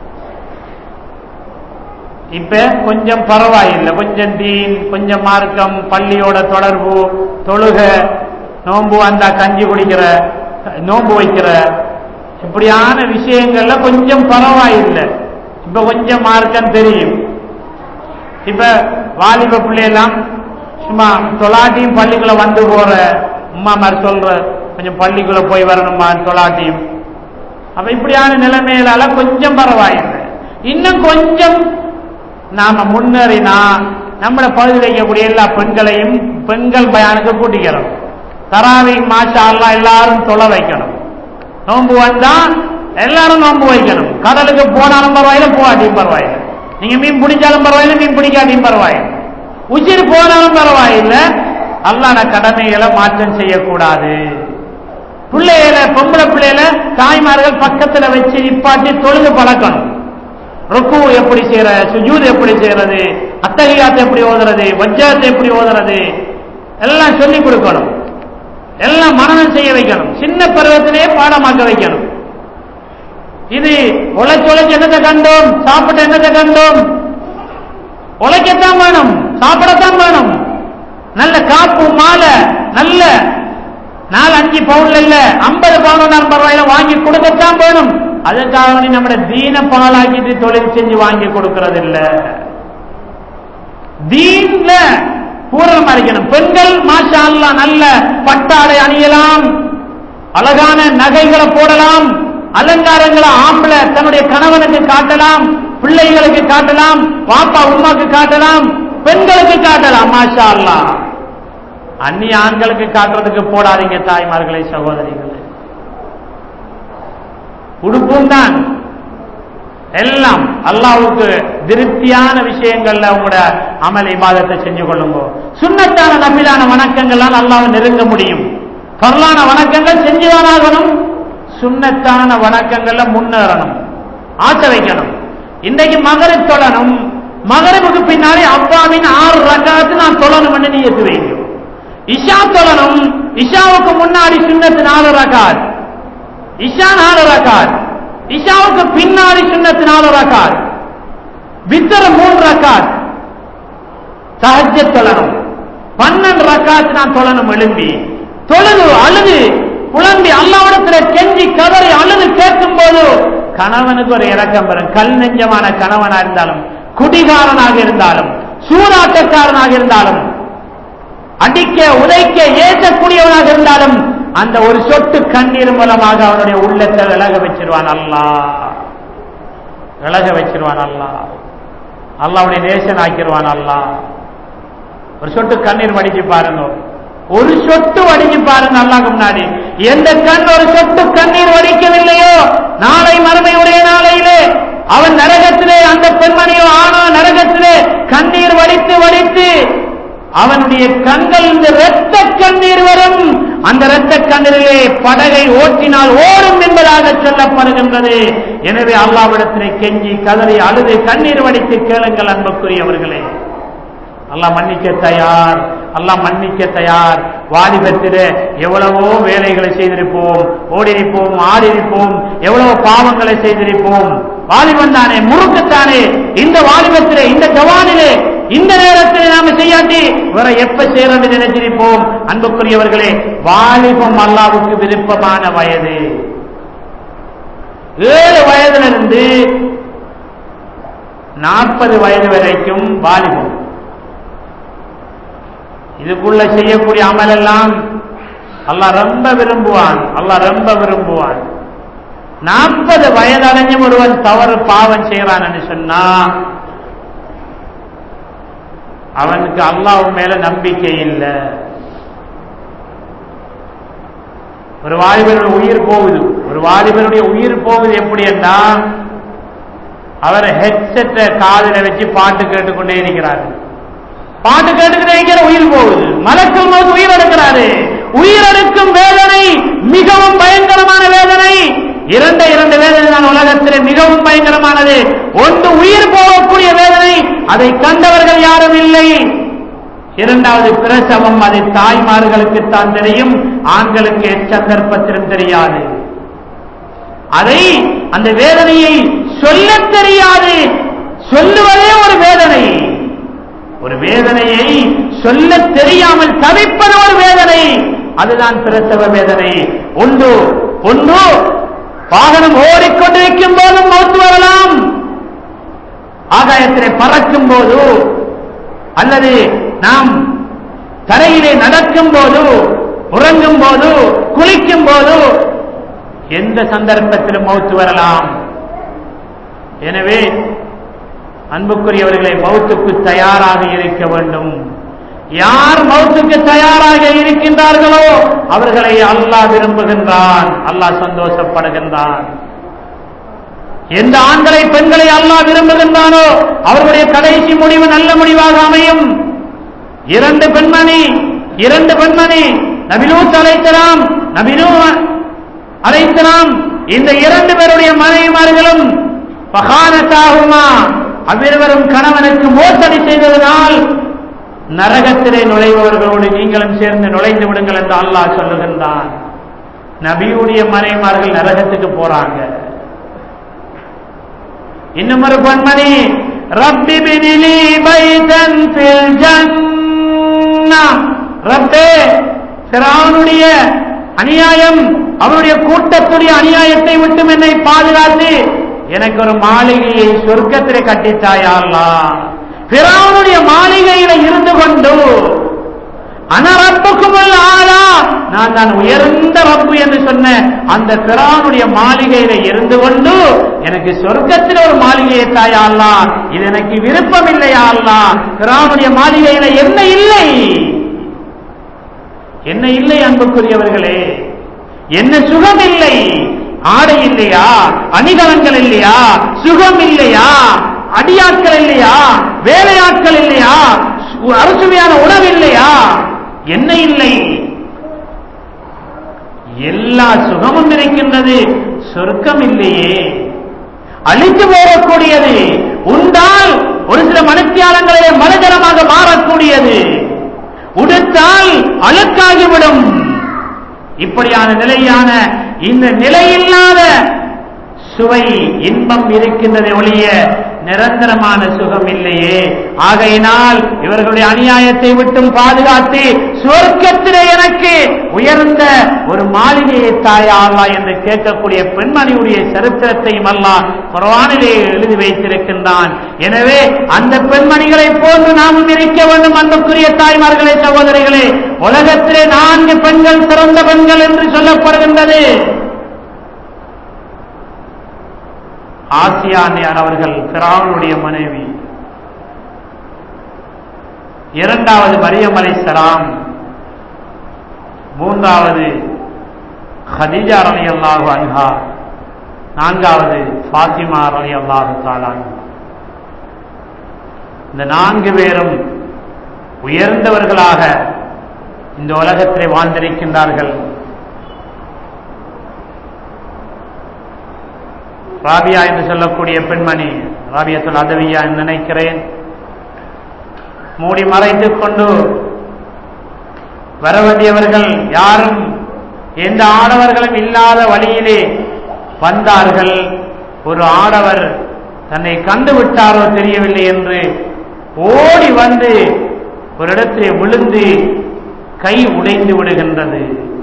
இப்ப கொஞ்சம் பரவாயில்லை கொஞ்சம் தீன் கொஞ்சம் மார்க்கம் பள்ளியோட தொடர்பு தொழுக நோன்பு வந்தா கஞ்சி குடிக்கிற நோன்பு வைக்கிற இப்படியான விஷயங்கள்ல கொஞ்சம் பரவாயில்லை இப்ப கொஞ்சம் மார்க்கம் தெரியும் இப்ப வாலிப பிள்ளையெல்லாம் சும்மா தொலாட்டியும் பள்ளிக்குள்ள வந்து போற உம்மா மாதிரி சொல்ற கொஞ்சம் பள்ளிக்குள்ள போய் வரணுமா தொலாட்டியும் அப்ப இப்படியான நிலைமையிலால கொஞ்சம் பரவாயில்லை இன்னும் கொஞ்சம் நாம முன்னேறினா நம்மள பகுதியில் இருக்கக்கூடிய எல்லா பெண்களையும் பெண்கள் பயானுக்கு கூட்டிக்கிறோம் தராவி மாஷா அல்லாஹ் எல்லாரும் தொலை வைக்கணும் நோன்பு வந்தா எல்லாரும் நோன்பு வைக்கணும் கடலுக்கு போனாலும் பரவாயில்ல போகாட்டியும் பரவாயில்லை நீங்க மீன் பிடிச்சாலும் பரவாயில்லை மீன் பிடிக்காட்டியும் பரவாயில்லை உச்சிர் போனாலும் பரவாயில்லை அல்லாத கடமைகளை மாற்றம் செய்யக்கூடாது பிள்ளைகளை பொம்பளை பிள்ளைகள தாய்மார்கள் பக்கத்துல வச்சு நிப்பாட்டி தொழுது பழக்கணும் ருக்கு எப்படி செய்யற சுஜூத் எப்படி செய்யறது அத்தகையாத்தை எப்படி ஓதுறது வஜ்ஜத்தை எப்படி ஓதுறது எல்லாம் சொல்லிக் கொடுக்கணும் எல்லாம் மனநம் செய்ய வைக்கணும் சின்ன பருவத்திலே பாடமாக்க வைக்கணும் இது உழைச்சு உழைச்சு என்னத்தை கண்டோம் சாப்பிட்டு என்னத்தை கண்டோம் உழைக்கத்தான் வேணும் சாப்பிடத்தான் வேணும் நல்ல காப்பு மாலை நல்ல நாலு அஞ்சு பவுன்ல இல்ல ஐம்பது பவுன் பரவாயில்ல வாங்கி கொடுக்கத்தான் வேணும் அதுக்காக வேண்டி நம்மட தீன பாலாக்கிட்டு தொழில் செஞ்சு வாங்கி கொடுக்கறது இல்ல தீன்ல பூரணமா இருக்கணும் பெண்கள் மாஷா அல்லாஹ் நல்ல பட்டாடை அணியலாம் அழகான நகைகளை போடலாம் அலங்காரங்களை ஆம்பளை தன்னுடைய கணவனுக்கு காட்டலாம் பிள்ளைகளுக்கு காட்டலாம் பாப்பா உமாக்கு காட்டலாம் பெண்களுக்கு காட்டலாம் மாஷா அல்லாஹ் அந்நிய ஆண்களுக்கு காட்டுறதுக்கு போடாதீங்க தாய்மார்களே சகோதரிகளே உடுப்பும் தான் எல்லாம் அல்லாவுக்கு திருப்தியான விஷயங்கள்ல உங்களோட அமல் இபாதத்தை செஞ்சு கொள்ளுங்க சுண்ணத்தான நபிலான வணக்கங்களால் அல்லாவை நெருங்க முடியும் பரலான வணக்கங்கள் செஞ்சுதானாகணும் சுண்ணத்தான வணக்கங்கள்ல முன்னேறணும் ஆசை வைக்கணும் இன்றைக்கு மகரிப் தொழணும் மகரிபுக்கு பின்னாலே அப்பாவின் ஆறு ரக்காத்து நான் தொழணும் நீ எத்து வைங்க இஷா தொழணும் இஷாவுக்கு முன்னாடி சுண்ணத்து நாலு ரகாத் இஷா நாலு ரகாத் இஷாவுக்கு பின்னாடி சுண்ணத்து நாலு ரகாத் வித்தர மூணு ரகாத் சஹஜ தொழணும் பன்னெண்டு ரக்காத் நான் தொழணும் எழும்பி தொழுது அழுது புலம்பி அல்லாவிடத்துல கெஞ்சி கதறி அழுது கேட்கும் போது கணவனுக்கு ஒரு இறக்கம் வரும் கல் நெஞ்சமான கணவனா இருந்தாலும் குடிகாரனாக இருந்தாலும் சூதாட்டக்காரனாக இருந்தாலும் அடிக்க உதைக்க ஏற்றக்கூடியவனாக இருந்தாலும் அந்த ஒரு சொட்டு கண்ணீர் மூலமாக அவனுடைய உள்ளத்தை விலக வச்சிருவான் அல்லா விலக வச்சிருவான் அல்லா அல்லாவுடைய நேசன் ஆக்கிடுவான் அல்லா ஒரு சொட்டு கண்ணீர் வடிச்சு பாருங்க ஒரு சொட்டு வடிச்சு பாருங்க அல்லாஹ்க்கு முன்னாடி எந்த கண் ஒரு சொட்டு கண்ணீர் வடிக்கவில்லையோ நாளை மறுமை ஒரே நாளையிலே அவன் நரகத்திலே அந்த பெண்மணியோ ஆணோ நரகத்திலே கண்ணீர் வடித்து வடித்து அவனுடைய கண்கள் இந்த இரத்த கண்ணீர் வரும் அந்த இரத்த கண்ணீரிலே படகை ஓட்டினால் ஓடும் என்பதாக சொல்லப்படுகின்றது எனவே அல்லாவிடத்திலே கெஞ்சி கதறி அழுது கண்ணீர் வடித்து கேளுங்கள் அன்புக்குரியவர்களே அல்லாஹ் மன்னிக்க தயார் அல்லாஹ் மன்னிக்க தயார் வாலிபத்திலே எவ்வளவோ வேலைகளை செய்திருப்போம் ஓடிருப்போம் ஆடிருப்போம் எவ்வளவு பாவங்களை செய்திருப்போம் வாலிபன் தானே முறுக்குத்தானே இந்த வாலிபத்திலே இந்த ஜவானிலே இந்த நேரத்தில் நாம செய்யாட்டி வேற எப்ப செய்யறது நினைச்சிருப்போம் அன்புக்குரியவர்களே வாலிபம் அல்லாவுக்கு விருப்பமான வயது ஏழு வயதிலிருந்து நாற்பது வயது வரைக்கும் வாலிபம் இதுக்குள்ள செய்யக்கூடிய அமலெல்லாம் அல்லாஹ் ரொம்ப விரும்புவான் அல்லாஹ் ரொம்ப விரும்புவான் நாற்பது வயதடைஞ்ச ஒருவன் தவறு பாவம் செய்யறான்னு சொன்னா அவனுக்கு அல்லாஹ் மேல நம்பிக்கை இல்லை ஒரு வாலிபனுடைய உயிர் போகுது ஒரு வாலிபனுடைய உயிர் போகுது எப்படி என்றா அவர் ஹெட்செட்டை காதுல வச்சு பாட்டு கேட்டுக்கொண்டே இருக்கிறார் பாட்டு கேட்டுக்கிட்டே இருக்கிற உயிர் போகுது மலக்கும் போது உயிர் எடுக்கிறாரு உயிரெடுக்கும் வேதனை மிகவும் பயங்கரமான வேதனை இரண்டு இரண்டு வேதனை நான் உலகத்திலே மிகவும் பயங்கரமானது ஒன்று உயிர் போகக்கூடிய வேதனை அதை கண்டவர்கள் யாரும் இல்லை இரண்டாவது பிரசவம் அது தாய்மார்களுக்குத்தான் தெரியும் ஆண்களுக்கு சந்தர்ப்பத்திலும் தெரியாது அதை அந்த வேதனையை சொல்ல தெரியாது சொல்லுவதே ஒரு வேதனை ஒரு வேதனையை சொல்ல தெரியாமல் தவிப்பது ஒரு வேதனை அதுதான் பிரசவ வேதனை ஒன்று ஒன்று வாகனம் ஓடிக்கொண்டிருக்கும் போதும் மௌத்து வரலாம் ஆகாயத்திலே பறக்கும் போது அல்லது நாம் தரையிலே நடக்கும் போது உறங்கும் போது குளிக்கும் போது எந்த சந்தர்ப்பத்திலும் மௌத்து வரலாம் எனவே அன்புக்குரியவர்களை மௌத்துக்கு தயாராக இருக்க வேண்டும் யார் மௌத்துக்கு தயாராக இருக்கின்றார்களோ அவர்களை அல்லாஹ் விரும்புகின்றான் அல்லாஹ் சந்தோஷப்படுகின்றான் எந்த ஆண்களை பெண்களை அல்லாஹ் விரும்புகின்றானோ அவர்களுடைய கடைசி முடிவு நல்ல முடிவாக அமையும் இரண்டு பெண்மணி இரண்டு பெண்மணி நபிலூத் அழைத்தலாம் நபினு அழைத்தலாம் இந்த இரண்டு பேருடைய மனைவிமார்களும் பகானத்தாகுமா அவ்விருவரும் கணவனுக்கு மோசடி செய்ததனால் நரகத்திலே நுழைபவர்களோடு நீங்களும் சேர்ந்து நுழைந்து விடுங்கள் என்று அல்லாஹ் சொல்லுகின்றான் நபியுடைய மனைமார்கள் நரகத்துக்கு போறாங்க இன்னும் ஒரு பெண்மணி ரப்பி பினிலி பைதன் ஃபில் ஜன்னா ரப்பே ஃபிரௌனுடைய அநியாயம் அவருடைய கூட்டத்துடைய அநியாயத்தை விட்டும் என்னை பாதுகாத்து எனக்கு ஒரு மாளிகையை சொர்க்கத்திலே கட்டித்தாயா அல்லாஹ் பிறவனுடைய மாளிகையில இருந்து கொண்டு அனரப்புக்கும் ஆளா நான் தான் உயர்ந்த ரப்பு என்று சொன்ன அந்த பிறானுடைய மாளிகையில இருந்து கொண்டு எனக்கு சொர்க்கத்தில் ஒரு மாளிகையை தாயா அல்லா இது எனக்கு விருப்பம் இல்லையா அல்லா பிறானுடைய மாளிகையில என்ன இல்லை என்ன இல்லை அன்புக்குரியவர்களே என்ன சுகம் இல்லை ஆடை இல்லையா அணிகலன்கள் இல்லையா சுகம் இல்லையா அடியாட்கள் இல்லையா வேலையாட்கள் இல்லையா அரசுமையான உணவு இல்லையா என்ன இல்லை எல்லா சுகமும் இருக்கின்றது சொர்க்கம் இல்லையே அழித்து போகக்கூடியது உண்டால் ஒரு சில மனுத்தியாலங்களே மலஜலமாக மாறக்கூடியது உடுத்தால் அழுக்காகிவிடும் இப்படியான நிலையான இந்த நிலையில்லாத சுவை இன்பம் இருக்கின்றதை ஒழிய நிரந்தரமான சுகம் இல்லையே ஆகையினால் இவர்களுடைய அநியாயத்தை விட்டும் பாதுகாத்து சுவர்க்கத்திலே எனக்கு உயர்ந்த ஒரு மாளிகையை தாயா அல்லா என்று கேட்கக்கூடிய பெண்மணியுடைய சரித்திரத்தையும் அல்லா குரவானிலே எழுதி வைத்திருக்கின்றான் எனவே அந்த பெண்மணிகளை போன்று நாமும் இருக்க வேண்டும் அன்புக்குரிய தாய்மார்களே சகோதரிகளே உலகத்திலே நான்கு பெண்கள் சிறந்த பெண்கள் என்று சொல்லப்படுகின்றது ஆசியானியார் அவர்கள் பிராவனுடைய மனைவி இரண்டாவது மரியம் அலைசலாம் மூன்றாவது ஹதீஜா அலி அல்லாஹு அன்ஹா நான்காவது ஃபாத்திமா அலி அல்லாஹு தாலான் இந்த நான்கு பேரும் உயர்ந்தவர்களாக இந்த உலகத்திலே வாழ்ந்திருக்கின்றார்கள் ராபியா என்று சொல்லக்கூடிய பெண்மணி ராபியத்துல் அதவியா என்று நினைக்கிறேன் மூடி மறைத்துக் கொண்டு வர வேண்டியவர்கள் யாரும் எந்த ஆடவர்களும் இல்லாத வழியிலே வந்தார்கள் ஒரு ஆடவர் தன்னை கண்டு விட்டாரோ தெரியவில்லை என்று ஓடி வந்து ஒரு இடத்திலே விழுந்து கை உடைந்து விடுகின்றது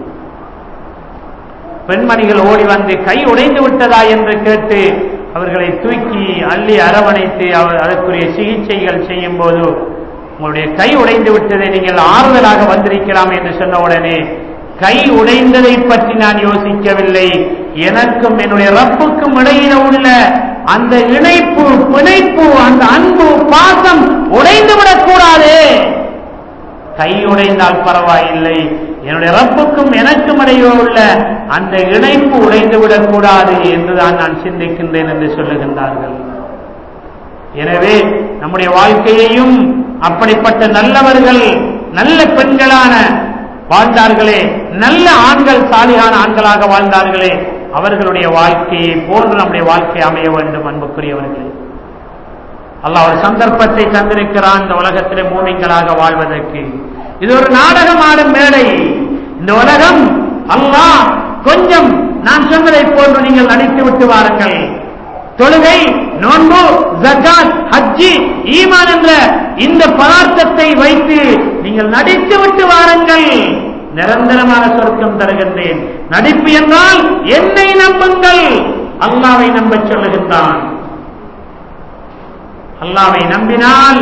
பெண்மணிகள் ஓடி வந்து கை உடைந்து விட்டதா என்று கேட்டு அவர்களை தூக்கி அள்ளி அரவணைத்து அவர் அதற்குரிய சிகிச்சைகள் செய்யும் போது உங்களுடைய கை உடைந்து விட்டதை நீங்கள் ஆறுதலாக வந்திருக்கலாம் என்று சொன்ன உடனே கை உடைந்ததை பற்றி நான் யோசிக்கவில்லை எனக்கும் என்னுடைய ரப்புக்கும் இடையில உள்ள அந்த இணைப்பு பிணைப்பு அந்த அன்பு பாசம் உடைந்து விடக்கூடாது கை உடைந்தால் பரவாயில்லை என்னுடைய ரப்புக்கும் எனக்கும் இடையே உள்ள அந்த இணைப்பு உடைந்து விடக்கூடாது என்றுதான் நான் சிந்திக்கின்றேன் என்று சொல்லுகின்றார்கள் எனவே நம்முடைய வாழ்க்கையையும் அப்படிப்பட்ட நல்லவர்கள் நல்ல பெண்களான வாழ்ந்தார்களே நல்ல ஆண்கள் சாலியான ஆண்களாக வாழ்ந்தார்களே அவர்களுடைய வாழ்க்கையை போன்று நம்முடைய வாழ்க்கை அமைய வேண்டும் அன்புக்குரியவர்களே அல்லாஹ் ஒரு சந்தர்ப்பத்தை தந்திருக்கிறான் இந்த உலகத்திலே மூமிங்களாக வாழ்வதற்கு இது ஒரு நாடகம் ஆடும் மேடை இந்த உலகம் அல்லாஹ் கொஞ்சம் நான் சொன்னதை போன்று நீங்கள் நடித்து விட்டு வாருங்கள் தொழுகை நோன்பு ஜக்காத் ஹஜ்ஜி ஈமான் என்ற இந்த பதார்த்தத்தை வைத்து நீங்கள் நடித்து விட்டு வாருங்கள் நிரந்தரமான சொர்க்கம் தருகின்றேன் நடிப்பு என்றால் என்னை நம்புங்கள் அல்லாவை நம்பச் சொல்லுகின்றான் அல்லாவை நம்பினால்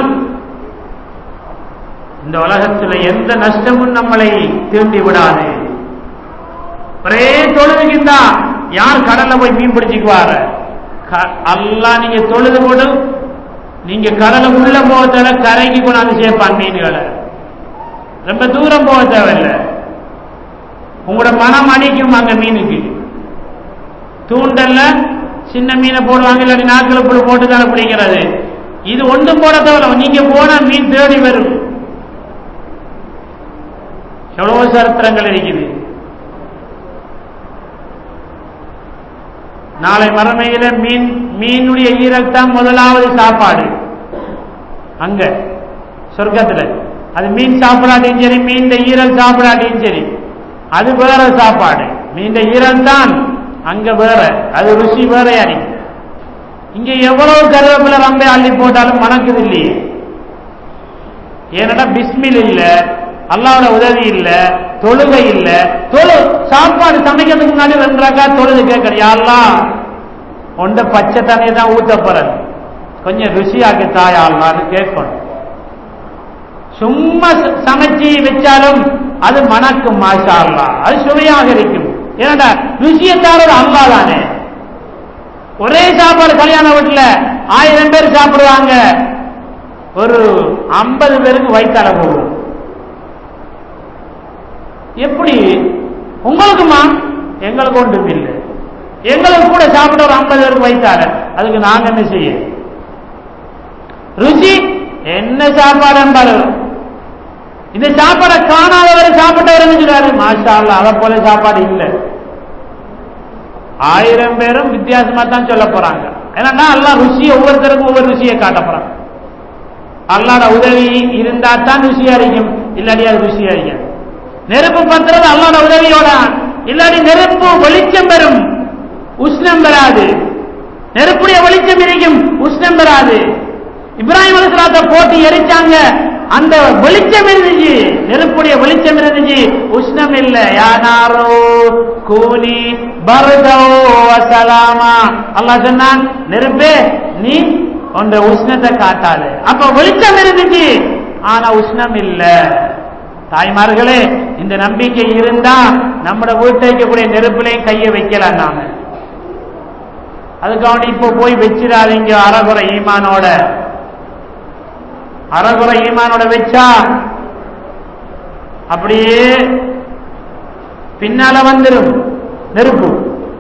இந்த உலகத்தில் எந்த நஷ்டமும் நம்மளை தீண்டி விடாது ஒரே தொழுதுகின்றா யார் கடல்ல போய் மீன் பிடிச்சுக்குவார அல்லா நீங்க தொழுது போடு நீங்க கடலை உள்ள போக தேவை கரைக்கு கொண்டாந்து சேர்ப்பான் மீன்களை ரொம்ப தூரம் போக தேவையில்லை உங்களோட மனம் அடிக்கும் அங்க மீனுக்கு தூண்டல்ல சின்ன மீனை போடுவாங்க இல்லாட்டி நாக்கில் புழு போட்டு தானே பிடிக்கிறது இது ஒன்றும் போட தேவையில்ல நீங்க போனா மீன் தேடி வரும் எவ்வளவு சரித்திரங்கள் இருக்குது நாளை மறுமையில மீன் மீனுடைய ஈரல் தான் முதலாவது சாப்பாடு அங்க சொர்க்கத்துல அது மீன் சாப்பிடாட்டியும் சரி மீன் ஈரல் சாப்பிடாட்டியும் சரி அது வேற சாப்பாடு மீன் ஈரல் தான் அங்க வேற அது ருசி வேறையா இருக்கு இங்க எவ்வளவு கருவேப்பிலை ரம்பை அள்ளி போட்டாலும் மணக்குது இல்லையே ஏன்னா பிஸ்மில் இல்ல அல்லாவோட உதவி இல்ல தொழுகை இல்ல தொழு சாப்பாடு சமைக்கிறதுக்கு முன்னாடி ரெண்டு ரக்கா தொழுது கேட்கறது யாரெல்லாம் ஒண்ட பச்சை தண்ணியை தான் ஊத்த போறது கொஞ்சம் ருசியாக்கு தாயாள்லான்னு கேட்கணும் சும்மா சமைச்சு வச்சாலும் அது மணக்கும் மாஷா அல்லா அது சுவையாக இருக்கும் ஏன்னா ருசியத்தாரர் அல்லா தானே ஒரே சாப்பாடு கல்யாண வீட்டுல ஆயிரம் பேர் சாப்பிடுவாங்க ஒரு ஐம்பது பேருக்கு வயிற்றால போகும் எப்படி உங்களுக்குமா எங்களுக்கு ஒன்றும் இல்லை எங்களுக்கு கூட சாப்பிட ஒரு ஐம்பது பேருக்கு வயிற்றால அதுக்கு நாங்க என்ன செய்ய ருசி என்ன சாப்பாடு என்பாரு இந்த சாப்பாடை காணாதவர் சாப்பிட்டவர் சொல்றாரு மாஷா அல்ல அதை போல சாப்பாடு இல்லை ஆயிரம் பேரும் வித்தியாசமா தான் சொல்ல போறாங்க ஏன்னா அல்லா ருசியை ஒவ்வொருத்தருக்கும் ஒவ்வொரு ருசியை காட்ட போறாங்க அல்லாட உதவி இருந்தா தான் ருசியா இருக்கும் இல்லாட்டி அது ருசியா இருக்கும் நெருப்பு பத்துறது அல்லாட உதவியோட இல்லாட்டி நெருப்பு வெளிச்சம் பெறும் உஷ்ணம் பெறாது நெருப்புடைய வெளிச்சம் இருக்கும் உஷ்ணம் பெறாது இப்ராஹிம் அலிஸ்லாத்தை போட்டு எரிச்சாங்க அந்த வெளிச்சம் இருந்துச்சு நெருப்புடைய வெளிச்சம் இருந்துச்சு உஷ்ணம் இல்ல யானாரோ கூலி பரதோ வசலாமா அல்லாஹ் சொன்னான் நெருப்பே நீ உன்ற உஷ்ணத்தை காட்டாது அப்ப வெளிச்சம் இருந்துச்சு ஆனா உஷ்ணம் இல்ல தாய்மார்களே இந்த நம்பிக்கை இருந்தா நம்மட வீட்டை வைக்கக்கூடிய நெருப்புலையும் கையை வைக்கலாம் நாம அதுக்காக இப்போ போய் வச்சிடாதீங்க அறகுறை ஈமானோட அறகுறை ஈமானோட வச்சா அப்படியே பின்னால வந்துடும் நெருப்பு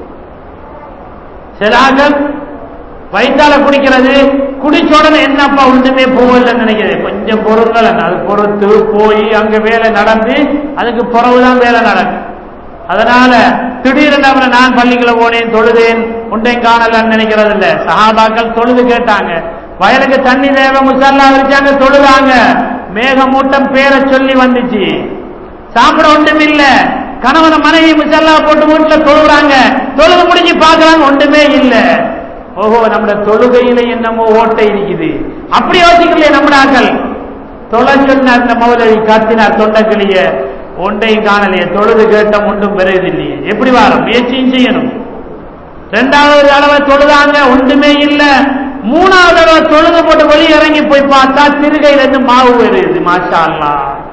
சிலாகம் வயிற்றால குடிக்கிறது குடிச்ச உடனே என்னப்பா ஒன்றுமே போகலன்னு நினைக்கிறது கொஞ்சம் பொருட்கள் அது பொறுத்து போய் அங்க வேலை நடந்து அதுக்கு பிறகுதான் வேலை நடக்கும் அதனால திடீரென்று அவரை நான் பள்ளிக்குள்ள போனேன் தொழுதேன் உண்டையும் காணலன்னு நினைக்கிறது இல்ல சஹாபாக்கள் தொழுது கேட்டாங்க வயலுக்கு தண்ணி தேவை முசல்லா வச்சாங்க தொழுதாங்க மேகமூட்டம் பேரை சொல்லி வந்துச்சு சாப்பிட ஒன்றும் இல்ல கணவன மனைவி முசல்லா போட்டு வீட்டுல தொழுகிறாங்க தொழுது முடிஞ்சு பாக்குறாங்க ஒன்றுமே இல்ல ஓஹோ நம்ம தொழுகையில என்னமோ ஓட்டை இருக்குது அப்படி யோசிக்கலையே நம்மடாக்கள் தொலை சொன்ன அந்த மௌலவி காத்தினார் தொண்டக்கிளிய ஒன்றையும் காணலையே தொழுது கேட்டம் ஒன்றும் பெறுவதில்லையே எப்படி வாரம் முயற்சியும் செய்யணும் ரெண்டாவது தடவை தொழுதாங்க ஒன்றுமே இல்ல மூணாவது தடவை தொழுது போட்டு வெளியே இறங்கி போய் பார்த்தா திருகையில இருந்து மாவு வருது மாஷா அல்லா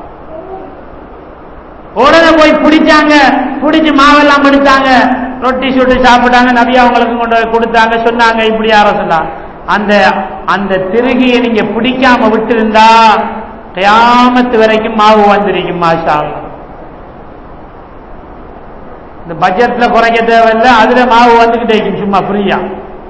உடனே போய் பிடிச்சாங்க பிடிச்சு மாவெல்லாம் பிடிச்சாங்க ரொட்டி சுட்டு சாப்பிட்டாங்க நபி அவங்களுக்கு கொண்டு போய் கொடுத்தாங்க சொன்னாங்க இப்படி யாரோ சொன்னாங்க அந்த அந்த திருகியை நீங்க பிடிக்காம விட்டு இருந்தா கியாமத்து வரைக்கும் மாவு வந்திருக்கும் மாஷா இந்த பட்ஜெட்ல குறைக்க தேவையில்லை அதுல மாவு வந்துகிட்டே இருக்கும் சும்மா ஃப்ரீயா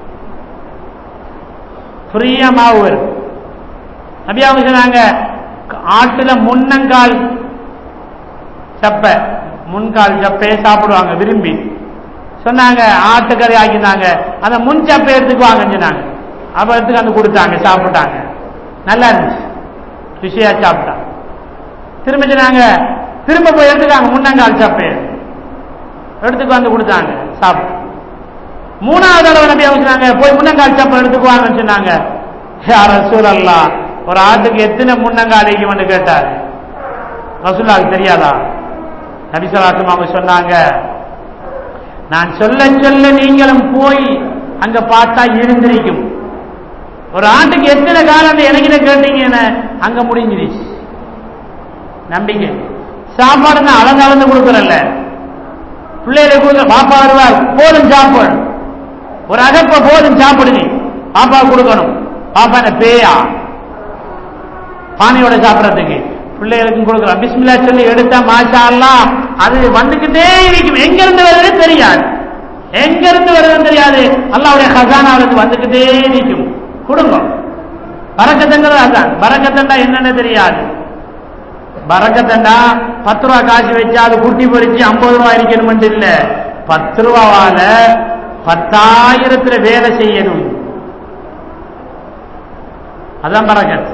ஃப்ரீயா மாவு வரும் நபி அவங்க சொன்னாங்க ஆட்டுல முன்னங்கால் சப்பை முன்கால் சப்பையை சாப்பிடுவாங்க விரும்பி சொன்னாங்க ஆட்டுக்கறி ஆக்கினாங்க அந்த முன் சப்பை எடுத்துக்குவாங்கன்னு சொன்னாங்க அப்ப எடுத்துக்கு வந்து கொடுத்தாங்க சாப்பிட்டாங்க நல்லா இருந்துச்சு ருசியா சாப்பிட்டாங்க திரும்ப சொன்னாங்க திரும்ப போய் எடுத்துக்காங்க முன்னங்கால் சப்பை எடுத்துக்கு வந்து கொடுத்தாங்க சாப்பிட்டு மூணாவது தடவை நபி அவங்க சொன்னாங்க போய் முன்னங்கால் சப்பை எடுத்துக்குவாங்கன்னு சொன்னாங்க யார் ரசூலல்லா ஒரு ஆட்டுக்கு எத்தனை முன்னங்கால் வந்து கேட்டார் ரசூலாவுக்கு தெரியாதா நபிசலாசம் அவங்க சொன்னாங்க நான் சொல்ல சொல்ல நீங்களும் போய் அங்க பார்த்தா இருந்திருக்கும் ஒரு ஆண்டுக்கு எத்தனை காலம் எனக்கு கேட்டீங்கன்னு அங்க முடிஞ்சிருச்சு நம்பிக்கை சாப்பாடு நான் அளந்து அளந்து கொடுக்கறல்ல பிள்ளைகளுக்கு கொடுக்க பாப்பா வருவார் போதும் சாப்பாடு ஒரு அகப்ப போதும் சாப்பிடு நீ பாப்பா கொடுக்கணும் பாப்பா என்ன பேயா பானையோட சாப்பிடறதுக்கு பிள்ளைகளுக்கும் கொடுக்கலாம் பிஸ்மில்லா சொல்லி எடுத்தா மாஷா அல்லாஹ் அது வந்துகிட்டே இருக்கும் எங்க இருந்து வருது தெரியாது எங்க இருந்து வருதுன்னு தெரியாது அல்லாவுடைய ஹசானாவிலிருந்து வந்துகிட்டே இருக்கும் கொடுங்க பறக்கத்தங்கிறது அதான் பறக்கத்தண்டா என்னன்னு தெரியாது பறக்கத்தண்டா பத்து ரூபா காசு வச்சு அது குட்டி பொறிச்சு ஐம்பது ரூபா இருக்கணும் இல்ல பத்து ரூபாவால பத்தாயிரத்துல வேலை செய்யணும் அதான் பறக்கத்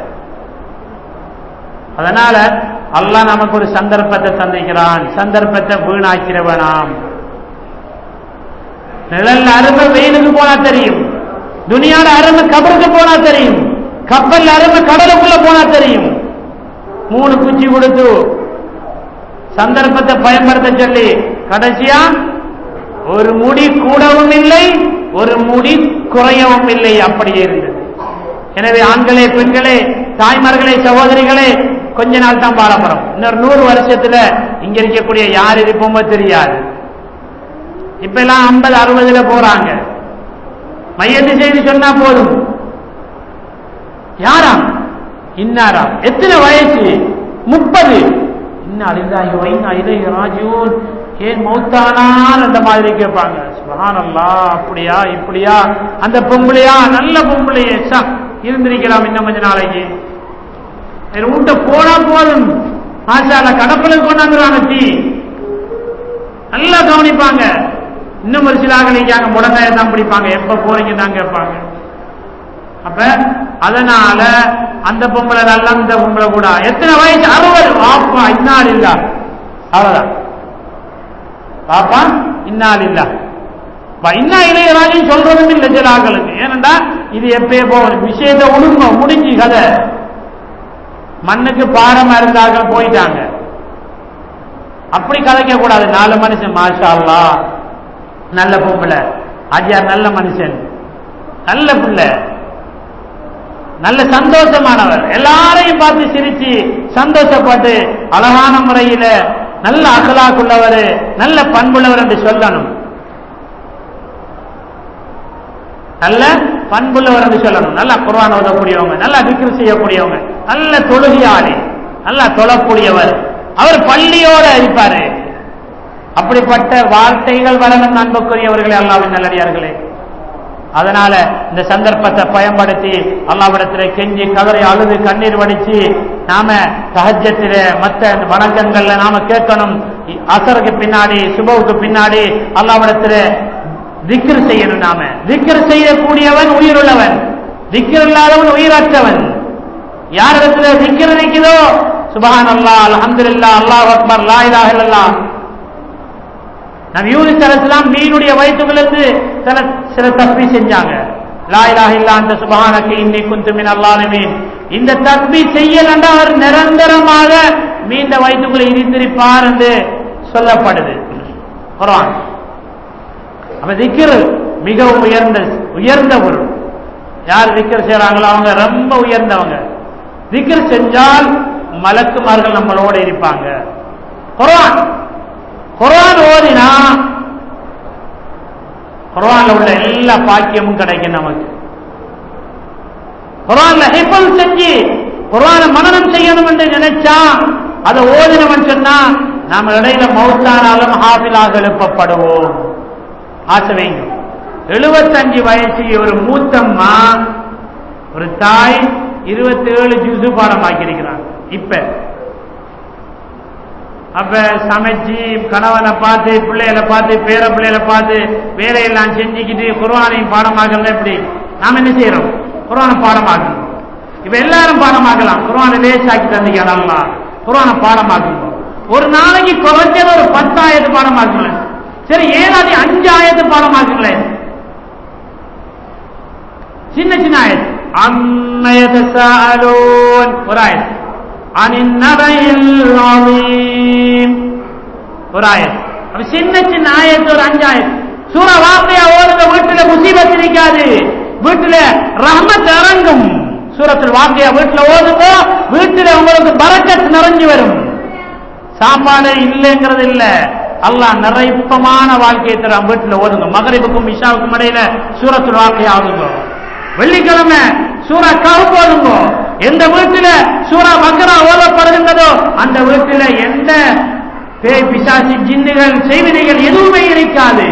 அதனால அல்லாஹ் நமக்கு ஒரு சந்தர்ப்பத்தை சந்திக்கிறான் சந்தர்ப்பத்தை வீணாக்கிறவனாம் நிழல் அருமை வெயிலுக்கு போனா தெரியும் துனியாட அருமை கபருக்கு போனா தெரியும் கப்பல் அருமை கடலுக்குள்ள போனா தெரியும் மூணு குச்சி கொடுத்து சந்தர்ப்பத்தை பயன்படுத்த சொல்லி கடைசியா ஒரு முடி கூடவும் இல்லை ஒரு முடி குறையவும் இல்லை அப்படியே இருந்தது எனவே ஆண்களே பெண்களே தாய்மார்களே சகோதரிகளே கொஞ்ச நாள் தான் பாடப்படும் இன்னொரு நூறு வருஷத்துல இங்க இருக்கக்கூடிய யார் இருப்போமோ தெரியாது இப்ப எல்லாம் ஐம்பது அறுபதுல போறாங்க மையத்து செய்தி சொன்னா போதும் யாரா இன்னாரா எத்தனை வயசு முப்பது இன்னாலில்லாஹி வைனா இலை ராஜூன் ஏன் மௌத்தானார் அந்த மாதிரி கேட்பாங்க சுபஹானல்லா அப்படியா இப்படியா அந்த பொம்பளையா நல்ல பொம்பளையே சா இருந்திருக்கலாம் இன்னும் கொஞ்ச நாளைக்கு உண்ட போனா போதும் ஆசால கடப்பலுக்கு கொண்டாந்துருவாங்க தீ நல்லா கவனிப்பாங்க இன்னும் ஒரு சில ஆகலிக்காங்க முடங்காய தான் பிடிப்பாங்க எப்ப போறீங்க தான் கேட்பாங்க அப்ப அதனால அந்த பொம்பளை நல்லா இந்த பொம்பளை கூட எத்தனை வயசு அறுபது பாப்பா இன்னால் இல்ல அவ்வளவுதான் பாப்பா இன்னால் இல்ல இன்னா இளையராஜன் சொல்றதும் இல்லை சில ஆக்களுக்கு ஏனண்டா இது எப்பயே போகணும் விஷயத்தை ஒழுங்க முடிஞ்சு கதை மண்ணுக்கு பாரமா இருந்தார்கள் போயிட்டாங்க அப்படி கதைக்க கூடாது நாலு மனுஷன் மாஷா அல்லா நல்ல பொம்பளை ஆஜியார் நல்ல மனுஷன் நல்ல பிள்ளை நல்ல சந்தோஷமானவர் எல்லாரையும் பார்த்து சிரிச்சு சந்தோஷப்பட்டு அழகான முறையில நல்ல அகலாக்குள்ளவர் நல்ல பண்புள்ளவர் என்று சொல்லணும் நல்ல பண்புள்ளவர் என்று சொல்லணும் நல்ல குர்வான் ஓதக்கூடியவங்க நல்ல விக்ரி செய்யக்கூடியவங்க நல்ல தொழுகையாளி நல்லா தொழக்கூடியவர் அவர் பள்ளியோட இருப்பாரு அப்படிப்பட்ட வார்த்தைகள் வரணும் அன்புக்குரியவர்களே அல்லாவின் நல்லடியார்களே அதனால இந்த சந்தர்ப்பத்தை பயன்படுத்தி அல்லாவிடத்திலே கெஞ்சி கதறி அழுது கண்ணீர் வடிச்சு நாம சஹஜத்தில மற்ற வணக்கங்கள்ல நாம கேட்கணும் அசருக்கு பின்னாடி சுபவுக்கு பின்னாடி அல்லாவிடத்தில திக்ர் செய்யணும் நாம திக்ர் செய்யக்கூடியவன் உயிருள்ளவன் திக்ர் இல்லாதவன் உயிரற்றவன் யாரிடத்துல திக்ர் நிற்குதோ சுபஹான் அல்லா அலமதுல்லா அல்லாஹ் அக்பர் லா இலாஹ இல்லல்லாஹ் நம் யூனிஸ் அலிஸ்லாம் மீனுடைய வயிற்றுகளிலிருந்து சில சில தஸ்பி செஞ்சாங்க லா இலாஹ இல்லா அந்த சுபஹானக்கு இன்னி குந்து மின் அல்லாஹ்மீன் இந்த தஸ்பி செய்யலண்டா அவர் நிரந்தரமாக மீண்ட வயிற்றுக்குள்ள இருந்திருப்பார் என்று சொல்லப்படுது குர்ஆன் அப்ப திக்ர் மிகவும் உயர்ந்த உயர்ந்த பொருள் யார் திக்ர் செய்யறாங்களோ அவங்க ரொம்ப உயர்ந்தவங்க திக்ர் செஞ்சால் மலக்குமார்கள் நம்மளோட இருப்பாங்க குர்ஆன் குர்ஆன் ஓதினா குர்ஆன்ல உள்ள எல்லா பாக்கியமும் கிடைக்கும் நமக்கு குர்ஆன்ல ஹிஃபல் செஞ்சு குர்ஆனை மனனம் செய்யணும் என்று நினைச்சா அதை ஓதினவன் சொன்னா நாம் இடையில மௌத்தானாலும் ஹாஃபிலாக எழுப்பப்படுவோம் ஆசை வைங்க எழுபத்தஞ்சு வயசு ஒரு மூத்தம்மா ஒரு தாய் இருபத்தி ஏழு ஜூசு பாடமாக்கியிருக்கிறாங்க இப்ப அப்ப சமைச்சு கணவனை பார்த்து பிள்ளைகளை பார்த்து பேர பிள்ளைகளை பார்த்து வேலையெல்லாம் செஞ்சுக்கிட்டு குர்வானையும் பாடமாக்கல எப்படி நாம என்ன செய்யறோம் குர்வானை பாடமாக்கணும் இப்ப எல்லாரும் பாடமாக்கலாம் குர்வானை லேசாக்கி தந்தீங்க நல்லா குர்வானை பாடமாக்கணும் ஒரு நாளைக்கு குறைஞ்சது ஒரு பத்தாயிரத்து பாடமாக்குங்களேன் சரி ஏழாவது அஞ்சாயிரத்து பாடமாக்குங்களேன் சின்ன சின்ன ஆயத்து அம்மையத சாலோன் ஒரு ஆயத்து அனின் நபையில் ஆமீன் ஒரு ஆயத்து அப்ப சின்ன சின்ன ஆயத்து ஒரு அஞ்சாயிரம் சூற வார்த்தையா ஓடுங்க வீட்டுல முசீபத் இருக்காது வீட்டுல ரஹமத் இறங்கும் சூரத்தில் வார்த்தையா வீட்டுல ஓதுங்க வீட்டுல உங்களுக்கு பரக்கத் நிறைஞ்சு வரும் சாப்பாடு இல்லைங்கிறது இல்ல அல்லாஹ் நிறைப்பமான வாழ்க்கையை தரான் வீட்டுல ஓதுங்க மகரிபுக்கும் இஷாவுக்கும் இடையில சூரத்தில் வார்த்தையா ஓதுங்க வெள்ளிக்கிழமை சூரா கவுப் ஓதுங்க எந்த வீட்டுல சூரா பக்ரா ஓதப்படுகின்றதோ அந்த வீட்டுல எந்த பேய் பிசாசி ஜின்னுகள் செய்வினைகள் எதுவுமே இருக்காது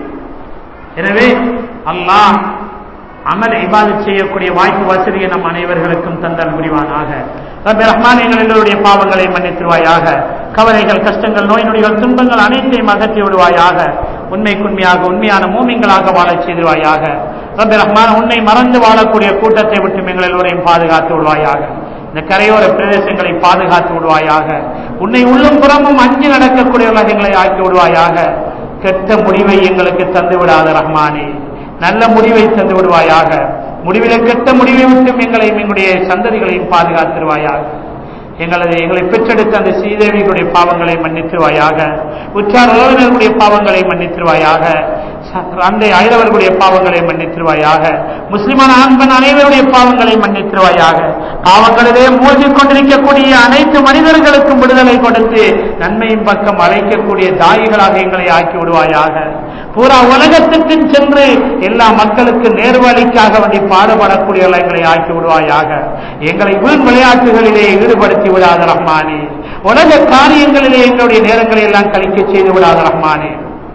எனவே அல்லாஹ் அமல் இபாதத் செய்யக்கூடிய வாய்ப்பு வசதியை நம் அனைவர்களுக்கும் தந்தல் புரிவானாக ரப்பி ரஹ்மான் எங்கள் எல்லோருடைய பாவங்களை மன்னித்துருவாயாக கவலைகள் கஷ்டங்கள் நோய் நொடிகள் துன்பங்கள் அனைத்தையும் அகற்றி விடுவாயாக உண்மைக்குண்மையாக உண்மையான மூமிங்களாக வாழச் செய்திருவாயாக ரப்பி ரஹ்மான் உன்னை மறந்து வாழக்கூடிய கூட்டத்தை விட்டு எங்கள் எல்லோரையும் பாதுகாத்து விடுவாயாக இந்த கரையோர பிரதேசங்களை பாதுகாத்து விடுவாயாக உன்னை உள்ளும் புறமும் அஞ்சு நடக்கக்கூடியவர்களாக எங்களை ஆக்கி விடுவாயாக கெட்ட முடிவை எங்களுக்கு தந்து விடாத ரஹ்மானே நல்ல முடிவை தந்து விடுவாயாக முடிவில கெட்ட முடிவை விட்டும் எங்களையும் எங்களுடைய சந்ததிகளையும் பாதுகாத்திருவாயாக எங்களது எங்களை பெற்றெடுத்த அந்த ஸ்ரீதேவிகளுடைய பாவங்களை மன்னித்திருவாயாக உற்றார் உறவினர்களுடைய பாவங்களை மன்னித்திருவாயாக அந்தை அயலவர்களுடைய பாவங்களை மன்னித்திருவாயாக முஸ்லிமான ஆண்பன் அனைவருடைய பாவங்களை மன்னித்திருவாயாக பாவங்களிலே மூழ்கிக் கொண்டிருக்கக்கூடிய அனைத்து மனிதர்களுக்கும் விடுதலை கொடுத்து நன்மையின் பக்கம் அழைக்கக்கூடிய தாயிகளாக எங்களை ஆக்கி விடுவாயாக பூரா உலகத்துக்கும் சென்று எல்லா மக்களுக்கு நேர்வழிக்காக வேண்டி பாடுபடக்கூடியவர்களை எங்களை ஆக்கி விடுவாயாக எங்களை வீண் விளையாட்டுகளிலே ஈடுபடுத்தி விடாத ரஹ்மானே உலக காரியங்களிலே எங்களுடைய நேரங்களை எல்லாம் கழிக்க செய்து விடாத ரஹ்மானே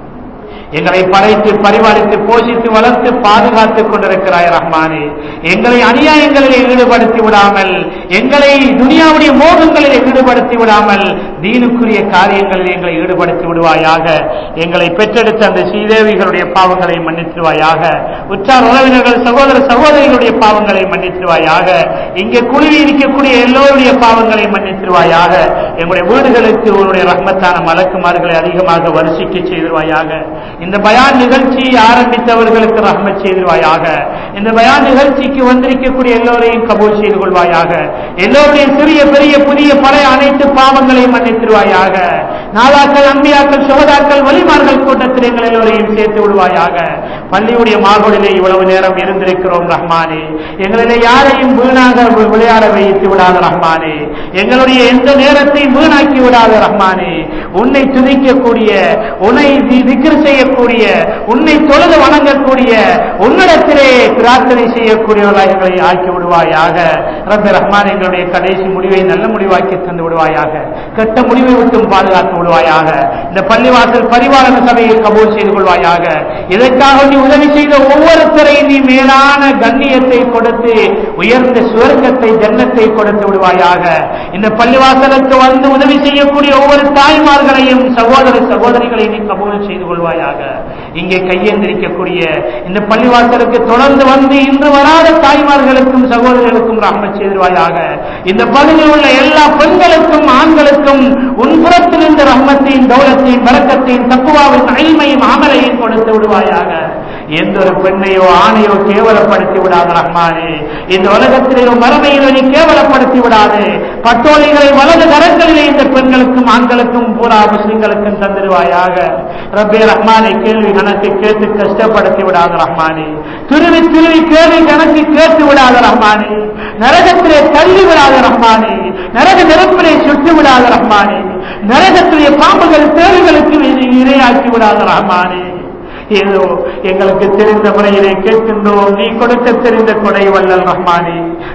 எங்களை படைத்து பரிபாலித்து போஷித்து வளர்த்து பாதுகாத்துக் கொண்டிருக்கிறாய் ரஹ்மானே எங்களை அநியாயங்களில் ஈடுபடுத்தி விடாமல் எங்களை துனியாவுடைய மோகங்களில் ஈடுபடுத்தி விடாமல் தீனுக்குரிய காரியங்களில் எங்களை ஈடுபடுத்தி விடுவாயாக எங்களை பெற்றெடுத்த அந்த ஸ்ரீதேவிகளுடைய பாவங்களை மன்னித்துவாயாக உற்றார் உறவினர்கள் சகோதர சகோதரிகளுடைய பாவங்களை மன்னித்துவாயாக இங்கே குழுவி இருக்கக்கூடிய எல்லோருடைய பாவங்களை மன்னித்துவாயாக எங்களுடைய வீடுகளுக்கு உன்னுடைய ரஹ்மத்தான மலக்குமார்களை அதிகமாக வரிசிக்க செய்திருவாயாக இந்த பயான் நிகழ்ச்சியை ஆரம்பித்தவர்களுக்கு ரஹ்மத் செய்திருவாயாக இந்த பயான் நிகழ்ச்சிக்கு வந்திருக்கக்கூடிய எல்லோரையும் கபூல் செய்து கொள்வாயாக எல்லோருடைய சிறிய பெரிய புதிய பழைய அனைத்து பாவங்களையும் மன்னித்திருவாயாக நாதாக்கள் அம்பியாக்கள் சுகதாக்கள் வலிமார்கள் கூட்டத்தில் எங்கள் எல்லோரையும் சேர்த்து விடுவாயாக பள்ளியுடைய மாகோடிலே இவ்வளவு நேரம் இருந்திருக்கிறோம் ரஹ்மானே எங்களிலே யாரையும் வீணாக வி- விளையாட வைத்து விடாத ரஹ்மானே எங்களுடைய எந்த நேரத்தையும் வீணாக்கி விடாத ரஹ்மானே உன்னை துதிக்கக்கூடிய உன்னை தி- திக்ர் செய்யக்கூடிய உன்னை தொழுது வணங்கக்கூடிய உன்னிடத்திலே பிரார்த்தனை செய்யக்கூடியவர்களாக எங்களை ஆக்கி விடுவாயாக ரப்ப ரஹ்மான் எங்களுடைய கடைசி முடிவை நல்ல முடிவாக்கி தந்து விடுவாயாக கெட்ட முடிவை விட்டும் பாதுகாத்து விடுவாயாக இந்த பள்ளிவாசல் பரிபாலன சபையை கபூல் செய்து கொள்வாயாக இதற்காக நீ உதவி செய்த ஒவ்வொருத்தரையும் நீ மேலான கண்ணியத்தை கொடுத்து உயர்ந்த சுவர்க்கத்தை ஜன்னத்தை கொடுத்து விடுவாயாக இந்த பள்ளிவாசலுக்கு வந்து உதவி செய்யக்கூடிய ஒவ்வொரு தாய்மார்களையும் சகோதர சகோதரிகளையும் நீ கபூல் செய்து கொள்வாயாக இங்கே கையேந்திரிக்கக்கூடிய இந்த பள்ளிவாசலுக்கு தொடர்ந்து வந்து இன்று வராத தாய்மார்களுக்கும் சகோதரர்களுக்கும் ரஹ்மத் செய்திருவாயாக இந்த பகுதியில் உள்ள எல்லா பெண்களுக்கும் ஆண்களுக்கும் உன்புறத்தில் இந்த ரஹ்மத்தையும் தௌலத்தையும் பறக்கத்தையும் தப்புவாவின் அழிமையும் அமலையும் கொடுத்து விடுவாயாக எந்த ஒரு பெண்ணையோ ஆணையோ கேவலப்படுத்தி விடாத ரஹ்மானே இந்த உலகத்திலேயோ மறுமையிலோ நீ கேவலப்படுத்தி விடாது பட்டோலிகளை வலது கரங்களிலே இந்த பெண்களுக்கும் ஆண்களுக்கும் பூரா முஸ்லிம்களுக்கும் தந்திருவாயாக ரப்பே ரஹ்மானை கேள்வி கணக்கு கேட்டு கஷ்டப்படுத்தி விடாத ரஹ்மானே திருவி திருவி கேள்வி கணக்கு கேட்டு விடாத ரஹ்மானே நரகத்திலே தள்ளி விடாத ரஹ்மானே நரக நெருப்பிலே சுட்டு விடாத ரஹ்மானே நரகத்திலே பாம்புகள் தேள்களுக்கு இரையாக்கி விடாத ரஹ்மானே ஏதோ எங்களுக்கு தெரிந்த முறையிலே கேட்கின்றோம் நீ கொடுக்க தெரிந்த கொடை வல்லல் ரஹ்மானே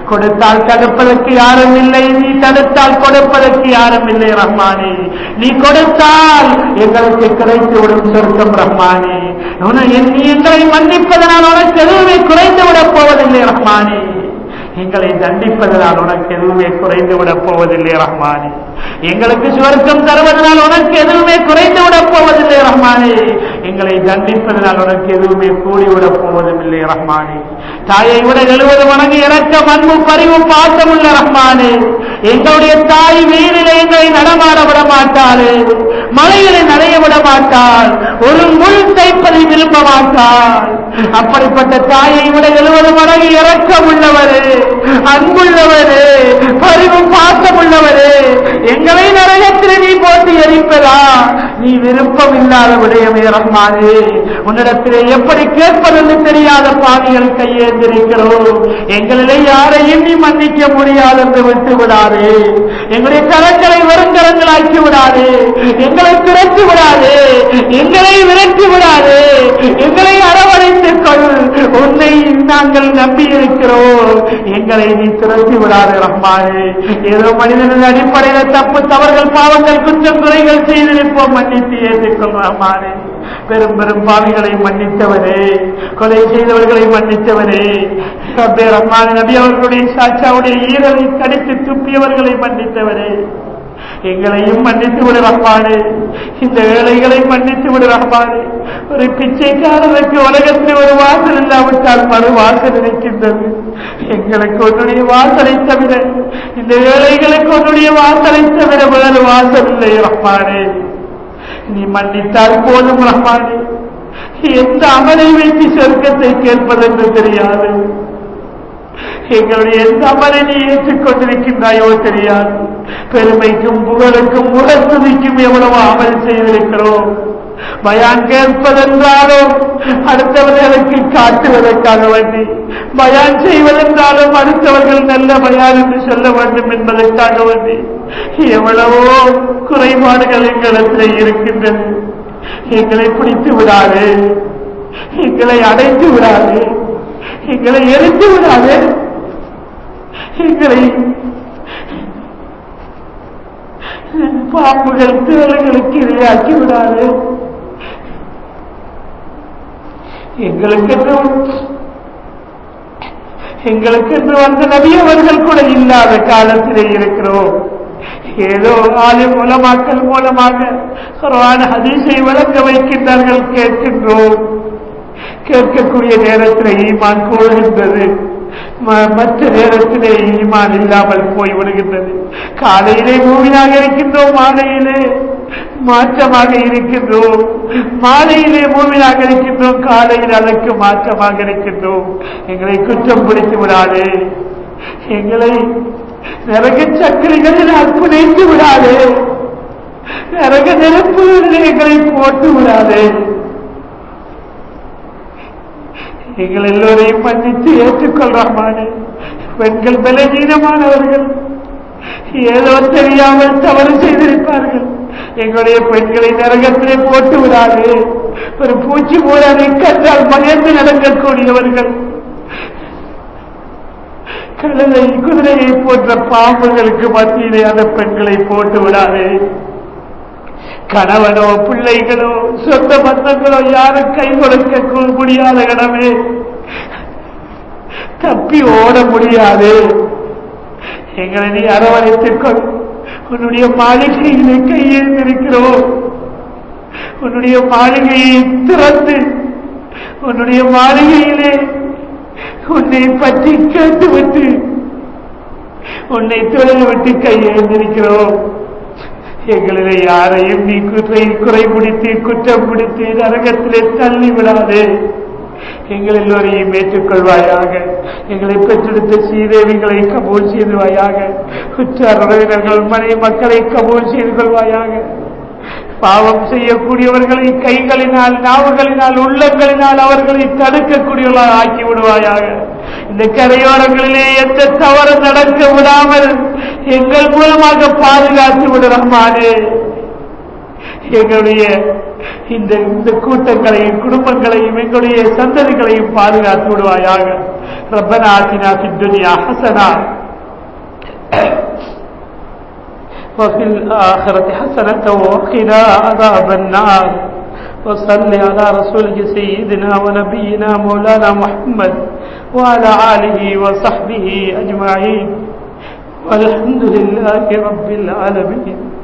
கொடுத்தால் தடுப்பதற்கு யாரும் இல்லை நீ தடுத்தால் கொடுப்பதற்கு யாரும் இல்லை ரஹ்மானே நீ கொடுத்தால் எங்களுக்கு கிடைத்து விடும் சொர்க்கம் ரஹ்மானே உன- நீ எங்களை மன்னிப்பதனால் உனக்கு எதுவுமே குறைந்து விடப் போவதில்லை ரஹ்மானே எங்களை தண்டிப்பதனால் உனக்கு எதுவுமே குறைந்து விடப் போவதில்லை ரஹ்மானே எங்களுக்கு சுவர்க்கம் தருவதனால் உனக்கு எதுவுமே குறைந்து விடப் போவதில்லை ரஹ்மானே எங்களை தண்டிப்பதனால் உனக்கு எதுவுமே கூடிவிடப் போவதும் இல்லை ரஹ்மானே தாயை விட எழுவது வணங்கி இறக்கம் அன்பு பரிவு பாசமுள்ள ரஹ்மானே எங்களுடைய தாய் வீரில் எங்களை நடமாட விட மாட்டாளே மலைகளை நடைய விட மாட்டாள் ஒரு முள் தைப்பதை விரும்ப மாட்டாள் அப்படிப்பட்ட தாயை விட எழுவது மடங்கு இறக்கம் உள்ளவரே அன்புள்ளவரே பரிவு பாசம் உள்ளவரே எங்களை நரகத்தில் நீ போட்டு எரிப்பதா நீ விருப்பம் இல்லாத விடயமே ரஹ்மானே உன்னிடத்திலே எப்படி கேட்பதென்று தெரியாத பாவிகள் கையேந்திருக்கிறோம் எங்களிலே யாரையும் நீ மன்னிக்க முடியாது என்று விட்டு விடாதே எங்களுடைய கரங்களை வெறுங்கரங்களாக்கி விடாதே எங்களை திரட்டி விடாதே எங்களை விரட்டி விடாதே எங்களை அரவணைத்துக் கொள் உன்னை நாங்கள் நம்பி இருக்கிறோம் எங்களை நீ திரட்டி விடாதே ரஹ்மானே ஏதோ மனிதனின் அடிப்படையில் தப்பு தவறுகள் பாவங்கள் குற்றம் குறைகள் செய்திருப்போம் மன்னித்து ஏற்றுக்கொள் ரஹ்மானே பெரும் பெரும் பாவிகளை மன்னித்தவரே கொலை செய்தவர்களை மன்னித்தவரே ரப்பே ரஹ்மான் நபி அவர்களுடைய சாட்சாவுடைய ஈரலை கடித்து துப்பியவர்களை மன்னித்தவரே எங்களையும் மன்னித்து விடு ரஹ்மானே இந்த ஏழைகளை மன்னித்து விடு ரஹ்மானே ஒரு பிச்சைக்காரருக்கு உலகத்தில் ஒரு வாசல் இல்லாவிட்டால் மறு வாசல் இருக்கின்றது எங்களுக்கு உன்னுடைய வாசலை தவிர இந்த ஏழைகளுக்கு உன்னுடைய வாசலை தவிர வேறு வாசல் இல்லை ரஹ்மானே நீ மன்னித்தால் போதும் ரஹ்மானே எந்த அமலை வைத்து சொர்க்கத்தை கேட்பதென்று தெரியாது எங்களுடைய எந்த அமலை நீ ஏற்றுக்கொண்டிருக்கின்றாயோ தெரியாது பெருமைக்கும் புகழுக்கும் முகத்துதிக்கும் எவ்வளவு அமல் செய்திருக்கிறோம் பயான் கேட்பதென்றாலும் அடுத்தவர்களுக்கு காட்டுவதற்காக வேண்டி பயான் செய்வதென்றாலும் அடுத்தவர்கள் நல்ல பயான் என்று சொல்ல வேண்டும் என்பதற்காக வேண்டி எவ்வளவோ குறைபாடுகள் எங்களிடத்தில் இருக்கின்றது எங்களை பிடித்து விடாது எங்களை அடைத்து விடாது எங்களை எரித்து விடாது எங்களை பாம்புகள் தேளுகளுக்கு இரையாக்கி விடாது எங்களுக்கென்று எங்களுக்கென்று வந்த நபியவர்கள் கூட இல்லாத காலத்திலே இருக்கிறோம் ஏதோ ஆலிம் மூலமாக்கல் மூலமாக குர்ஆன் ஹதீஸை விளங்க வைக்கின்றார்கள் கேட்கின்றோம் கேட்கக்கூடிய நேரத்தில் ஈமான் கூறுகின்றது ம- மற்ற நேரத்திலே ஈமான் இல்லாமல் போய் விடுகின்றது காலையிலே மூவியாக இருக்கின்றோம் மாலையிலே மாற்றமாக இருக்கின்றோம் மாலையிலே மூவியாக இருக்கின்றோம் காலையில் அதற்கு மாற்றமாக இருக்கின்றோம் எங்களை குற்றம் பிடித்து விடாதே எங்களை நரக சக்கரைகளில் புனைத்து விடாதே நரக நெருப்பு எங்களை போட்டு விடாதே எங்கள் எல்லோரையும் மன்னித்து ஏற்றுக்கொள்றாமானே பெண்கள் பலகீனமானவர்கள் ஏதோ தெரியாமல் தவறு செய்திருப்பார்கள் எங்களுடைய பெண்களை நரகத்திலே போட்டு விடாது ஒரு பூச்சி போல அதை கண்டால் பயந்து நடக்கக்கூடியவர்கள் கழுதை குதிரையை போன்ற பாம்புகளுக்கு மத்தியிலே அந்த பெண்களை போட்டு விடாதே கணவனோ பிள்ளைகளோ சொந்த பந்தங்களோ யாரும் கை கொடுக்க கூ- முடியாத இடமே தப்பி ஓட முடியாது எங்களை நீ அரவணைத்துக் கொள் உன்னுடைய மாளிகையிலே கையெழுந்திருக்கிறோம் உன்னுடைய மாளிகையை திறந்து உன்னுடைய மாளிகையிலே உன்னை பற்றி கேட்டுவிட்டு உன்னை தொழில் விட்டு கையெழுந்திருக்கிறோம் எங்களிலே யாரையும் நீ குறை குறை பிடித்து குற்றம் பிடித்து நரகத்திலே தள்ளி விடாதே எங்கள் எல்லோரையும் ஏற்றுக்கொள்வாயாக எங்களை பெற்றெடுத்த சீதேவிகளை கபூல் செய்துவாயாக குற்றார் உறவினர்கள் மனை மக்களை கபூல் செய்து கொள்வாயாக பாவம் செய்யக்கூடியவர்களை கைகளினால் நாவுகளினால் உள்ளங்களினால் அவர்களை தடுக்கக்கூடியவர்களாக ஆக்கி விடுவாயாக இந்த கரையோரங்களிலே எந்த தவறு நடக்க விடாமல் எங்கள் மூலமாக பாதுகாத்து விடுறமானே எங்களுடைய இந்த இந்த கூட்டங்களையும் குடும்பங்களையும் எங்களுடைய சந்ததிகளையும் பாதுகாத்து விடுவாயாக ரப்பனா ஆத்தினா في الدنيا حسنة وفي الآخرة حسنة وقنا عذاب النار وصل على رسولك سيدنا ونبينا مولانا محمد وعلى آله وصحبه أجمعين والحمد لله رب العالمين